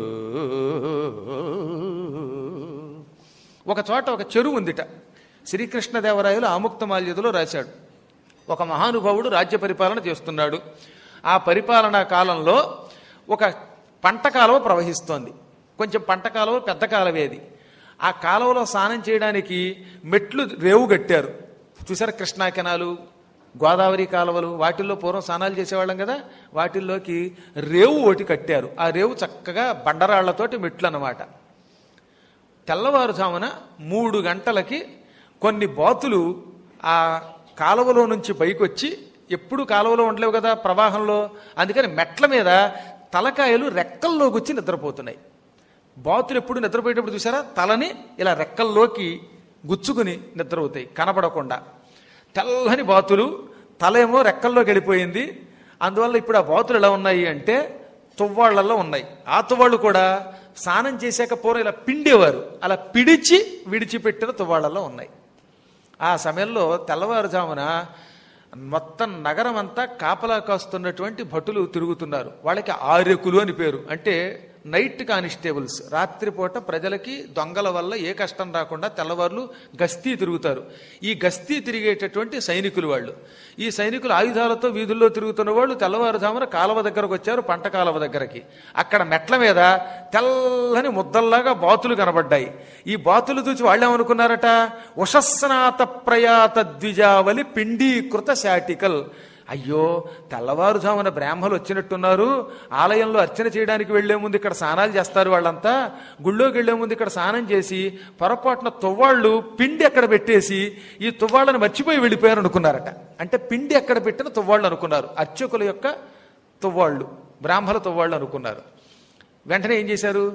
ఒక చోట ఒక చెరువు ఉందిట శ్రీకృష్ణదేవరాయలు ఆముక్తమాల్యతలో రాశాడు ఒక మహానుభావుడు రాజ్య పరిపాలన చేస్తున్నాడు ఆ పరిపాలనా కాలంలో ఒక పంట కాలువ ప్రవహిస్తోంది కొంచెం పంట కాలువ పెద్ద కాలువేది ఆ కాలువలో స్నానం చేయడానికి మెట్లు రేవు కట్టారు చూసారా కృష్ణా కెనాలు గోదావరి కాలువలు వాటిల్లో పూర్వం స్నానాలు చేసేవాళ్ళం కదా వాటిల్లోకి రేవు ఒకటి కట్టారు ఆ రేవు చక్కగా బండరాళ్లతోటి మెట్లు అన్నమాట తెల్లవారుజామున మూడు గంటలకి కొన్ని బాతులు ఆ కాలువలో నుంచి పైకి వచ్చి ఎప్పుడు కాలువలో ఉండలేవు కదా ప్రవాహంలో అందుకని మెట్ల మీద తలకాయలు రెక్కల్లోకి వచ్చి నిద్రపోతున్నాయి బాతులు ఎప్పుడు నిద్రపోయేటప్పుడు చూసారా తలని ఇలా రెక్కల్లోకి గుచ్చుకుని నిద్రపోతాయి కనపడకుండా తెల్లని బాతులు తల ఏమో రెక్కల్లోకి వెళ్ళిపోయింది అందువల్ల ఇప్పుడు ఆ బాతులు ఎలా ఉన్నాయి అంటే తువ్వాళ్లలో ఉన్నాయి ఆ తువ్వాళ్ళు కూడా స్నానం చేశాక పూర్వం ఇలా పిండేవారు అలా పిడిచి విడిచిపెట్టిన తువ్వాళ్లలో ఉన్నాయి ఆ సమయంలో తెల్లవారుజామున మొత్తం నగరం అంతా కాపలా కాస్తున్నటువంటి భటులు తిరుగుతున్నారు వాళ్ళకి ఆర్యకులు అని పేరు అంటే నైట్ కానిస్టేబుల్స్ రాత్రిపూట ప్రజలకి దొంగల వల్ల ఏ కష్టం రాకుండా తెల్లవారులు గస్తీ తిరుగుతారు ఈ గస్తీ తిరిగేటటువంటి సైనికులు వాళ్ళు ఈ సైనికులు ఆయుధాలతో వీధుల్లో తిరుగుతున్న వాళ్ళు తెల్లవారుజామున కాలువ దగ్గరకు వచ్చారు పంట కాలువ దగ్గరకి అక్కడ మెట్ల మీద తెల్లని ముద్దల్లాగా బాతులు కనబడ్డాయి ఈ బాతులు చూసి వాళ్ళు ఏమనుకున్నారట ఉషస్నాత ప్రయాత ద్విజావలి పిండీకృత శాటికల్ అయ్యో తెల్లవారుజామున బ్రాహ్మలు వచ్చినట్టున్నారు ఆలయంలో అర్చన చేయడానికి వెళ్లే ముందు ఇక్కడ స్నానాలు చేస్తారు వాళ్ళంతా గుళ్ళోకి వెళ్లే ముందు ఇక్కడ స్నానం చేసి పొరపాటున తువ్వాళ్ళు పిండి అక్కడ పెట్టేసి ఈ తువ్వాళ్ళని మర్చిపోయి వెళ్ళిపోయారు అనుకున్నారట అంటే పిండి అక్కడ పెట్టిన తువ్వాళ్ళు అనుకున్నారు అర్చకుల యొక్క తువ్వాళ్ళు బ్రాహ్మల తువ్వాళ్ళు అనుకున్నారు వెంటనే ఏం చేశారు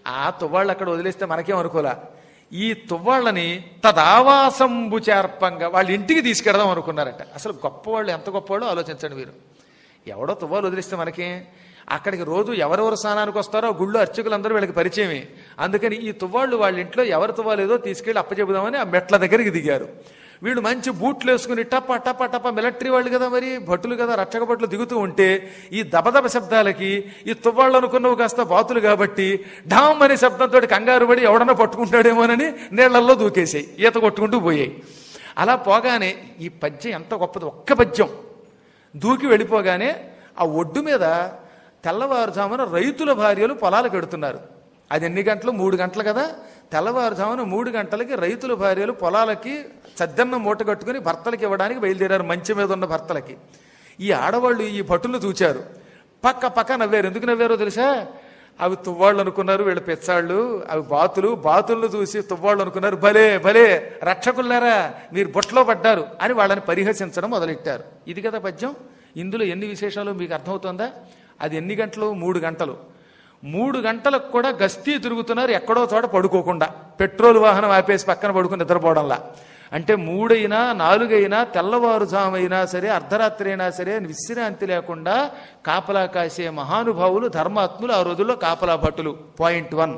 ఆ తువ్వాళ్ళు అక్కడ వదిలేస్తే మనకేం అనుకోలే ఈ తువ్వాళ్ళని తదావాసంబు చేర్పంగా వాళ్ళ ఇంటికి తీసుకెడదాం అనుకున్నారట అసలు గొప్పవాళ్ళు ఎంత గొప్పవాళ్ళు ఆలోచించండి మీరు ఎవడో తువ్వాలు వదిలిస్తే మనకి అక్కడికి రోజు ఎవరెవరు స్నానానికి వస్తారో ఆ గుళ్ళు అర్చకులందరూ వీళ్ళకి పరిచయమే అందుకని ఈ తువ్వాళ్ళు వాళ్ళ ఇంట్లో ఎవరి తువ్వాలు ఏదో తీసుకెళ్ళి అప్పచెబుదామని ఆ మెట్ల దగ్గరికి దిగారు వీళ్ళు మంచి బూట్లు వేసుకుని టప్ప టప్ప టప్ప మిలిటరీ వాళ్ళు కదా మరి భటులు కదా రక్షక భటులు దిగుతూ ఉంటే ఈ దబదబ శబ్దాలకి ఈ తువ్వాళ్ళు అనుకున్నవి కాస్త బాతులు కాబట్టి ఢామ్ అనే శబ్దంతో కంగారు పడి ఎవడన్నా పట్టుకుంటాడేమోనని నీళ్లలో దూకేసాయి ఈత కొట్టుకుంటూ పోయాయి అలా పోగానే ఈ పద్యం ఎంత గొప్పది ఒక్క పద్యం దూకి వెళ్ళిపోగానే ఆ ఒడ్డు మీద తెల్లవారుజామున రైతుల భార్యలు పొలాలకు ఎడుతున్నారు అది ఎన్ని గంటలు మూడు గంటలు కదా తెల్లవారుజామున మూడు గంటలకి రైతుల భార్యలు పొలాలకి సద్దన్నం మూట కట్టుకుని భర్తలకి ఇవ్వడానికి బయలుదేరారు మంచి మీద ఉన్న భర్తలకి ఈ ఆడవాళ్ళు ఈ భటులు చూచారు పక్క పక్క నవ్వారు ఎందుకు నవ్వారో తెలుసా అవి తువ్వాళ్ళు అనుకున్నారు వీళ్ళ పెచ్చాళ్ళు అవి బాతులు బాతులను చూసి తువ్వాళ్ళు అనుకున్నారు భలే భలే రక్షకులారా మీరు బొట్లో పడ్డారు అని వాళ్ళని పరిహసించడం మొదలెట్టారు ఇది కదా పద్యం ఇందులో ఎన్ని విశేషాలు మీకు అర్థమవుతుందా అది ఎన్ని గంటలు మూడు గంటలు మూడు గంటలకు కూడా గస్తీ తిరుగుతున్నారు ఎక్కడో చోట పడుకోకుండా పెట్రోల్ వాహనం ఆపేసి పక్కన పడుకుని నిద్రపోవడంలా అంటే మూడైనా నాలుగైనా తెల్లవారుజామైనా సరే అర్ధరాత్రి అయినా సరే విశ్రాంతి లేకుండా కాపలా కాసే మహానుభావులు ధర్మాత్ములు ఆ రోజుల్లో కాపలా భట్టులు పాయింట్ వన్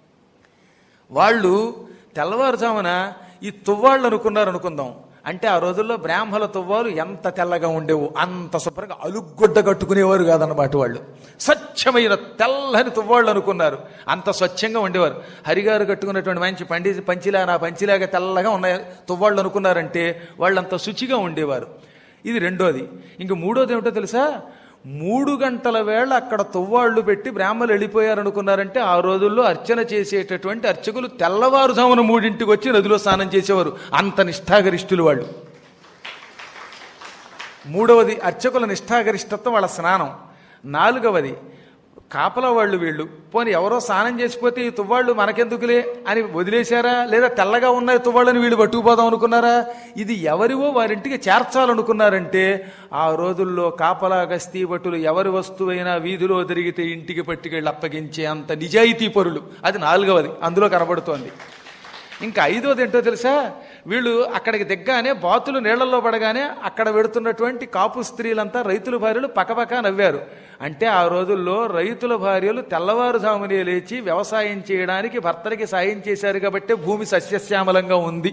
వాళ్ళు తెల్లవారుజామున ఈ తువ్వాళ్ళు అనుకున్నారు అనుకుందాం అంటే ఆ రోజుల్లో బ్రాహ్మల తువ్వాలు ఎంత తెల్లగా ఉండేవు అంత శుభ్రంగా అలుగుడ్డ కట్టుకునేవారు కాదన్నమాట వాళ్ళు స్వచ్ఛమైన తెల్లని తువ్వాళ్ళు అనుకున్నారు అంత స్వచ్ఛంగా ఉండేవారు హరిగారు కట్టుకున్నటువంటి మంచి పండి పంచిలా నా పంచిలాగా తెల్లగా ఉన్నాయి తువ్వాళ్ళు అనుకున్నారంటే వాళ్ళు అంత శుచిగా ఉండేవారు ఇది రెండోది ఇంక మూడోది ఏమిటో తెలుసా మూడు గంటల వేళ అక్కడ తువ్వాళ్లు పెట్టి బ్రాహ్మలు వెళ్ళిపోయారనుకున్నారంటే ఆ రోజుల్లో అర్చన చేసేటటువంటి అర్చకులు తెల్లవారుజామున మూడింటికి వచ్చి నదిలో స్నానం చేసేవారు అంత నిష్ఠాగరిష్ఠులు వాళ్ళు మూడవది అర్చకుల నిష్ఠాగరిష్టత్వం వాళ్ళ స్నానం నాలుగవది కాపలా వాళ్ళు వీళ్ళు పోనీ ఎవరో స్నానం చేసిపోతే ఈ తువ్వాళ్ళు మనకెందుకులే అని వదిలేశారా లేదా తెల్లగా ఉన్న తువ్వాళ్ళని వీళ్ళు పట్టుకుపోదాం అనుకున్నారా ఇది ఎవరివో వారింటికి చేర్చాలనుకున్నారంటే ఆ రోజుల్లో కాపలా గస్తీ భటులు ఎవరి వస్తువైనా వీధిలో తిరిగితే ఇంటికి పట్టుకెళ్ళి అప్పగించే అంత నిజాయితీ పరులు అది నాలుగవది అందులో కనబడుతోంది ఇంకా ఐదోది ఏంటో తెలుసా వీళ్ళు అక్కడికి దిగ్గానే బాతులు నీళ్లలో పడగానే అక్కడ పెడుతున్నటువంటి కాపు స్త్రీలంతా రైతుల భార్యలు పకపక నవ్వారు అంటే ఆ రోజుల్లో రైతుల భార్యలు తెల్లవారుజామునే లేచి వ్యవసాయం చేయడానికి భర్తలకి సాయం చేశారు కాబట్టి భూమి సస్యశ్యామలంగా ఉంది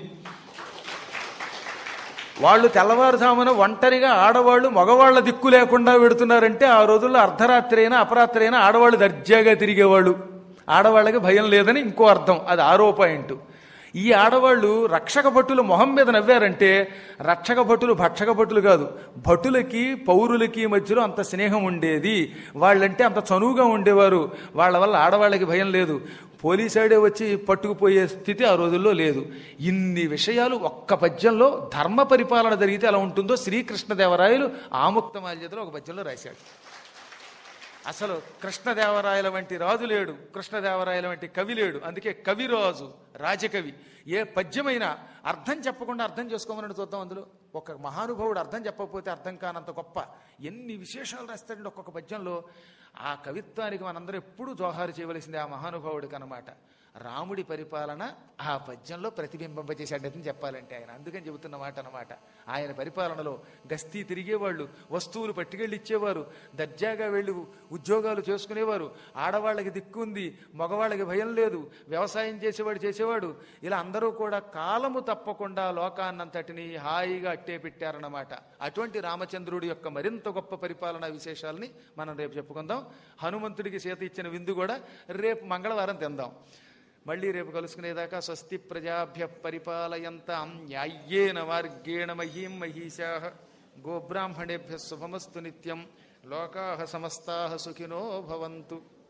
వాళ్ళు తెల్లవారుజామున ఒంటరిగా ఆడవాళ్ళు మగవాళ్ళ దిక్కు లేకుండా పెడుతున్నారంటే ఆ రోజుల్లో అర్ధరాత్రి అయినా అపరాత్రి అయినా ఆడవాళ్ళు దర్జాగా తిరిగేవాళ్ళు ఆడవాళ్ళకి భయం లేదని ఇంకో అర్థం అది ఆరో పాయింట్ ఈ ఆడవాళ్ళు రక్షక భటులు మొహం మీద నవ్వారంటే రక్షక భటులు భక్షక భటులు కాదు భటులకి పౌరులకి మధ్యలో అంత స్నేహం ఉండేది వాళ్ళంటే అంత చనువుగా ఉండేవారు వాళ్ళ వల్ల ఆడవాళ్ళకి భయం లేదు పోలీసాడే వచ్చి పట్టుకుపోయే స్థితి ఆ రోజుల్లో లేదు ఇన్ని విషయాలు ఒక్క పద్యంలో ధర్మ పరిపాలన జరిగితే ఎలా ఉంటుందో శ్రీకృష్ణదేవరాయలు ఆముక్తమాల్యతలో ఒక పద్యంలో రాశాడు అసలు కృష్ణదేవరాయల వంటి రాజు లేడు కృష్ణదేవరాయల వంటి కవి లేడు అందుకే కవిరాజు రాజకవి ఏ పద్యమైనా అర్థం చెప్పకుండా అర్థం చేసుకోమని చూద్దాం అందులో ఒక మహానుభావుడు అర్థం చెప్పకపోతే అర్థం కానంత గొప్ప ఎన్ని విశేషాలు రాస్తాడండి ఒక్కొక్క పద్యంలో ఆ కవిత్వానికి మనందరం ఎప్పుడూ జోహారు చేయవలసింది ఆ మహానుభావుడికి అన్నమాట రాముడి పరిపాలన ఆ పద్యంలో ప్రతిబింబింపజేశాడని చెప్పాలంటే ఆయన అందుకని చెబుతున్న మాట అన్నమాట ఆయన పరిపాలనలో గస్తీ తిరిగేవాళ్ళు వస్తువులు పట్టుకెళ్ళి ఇచ్చేవారు దర్జాగా వెళ్ళి ఉద్యోగాలు చేసుకునేవారు ఆడవాళ్ళకి దిక్కుంది మగవాళ్ళకి భయం లేదు వ్యవసాయం చేసేవాడు చేసేవాడు ఇలా అందరూ కూడా కాలము తప్పకుండా లోకాన్నంతటిని హాయిగా అట్టే పెట్టారన్నమాట అటువంటి రామచంద్రుడి యొక్క మరింత గొప్ప పరిపాలనా విశేషాలని మనం రేపు చెప్పుకుందాం హనుమంతుడికి సీత ఇచ్చిన విందు కూడా రేపు మంగళవారం తిందాం మళ్ళీ రేపు కలుసుకునేదాకా స్వస్తి ప్రజాభ్య పరిపాలయంతాం న్యాయ్యేన మార్గేణ మహీం మహీషా గోబ్రాహ్మణేభ్య శుభమస్తు నిత్యం లోకా సమస్తా సుఖినో భవంతు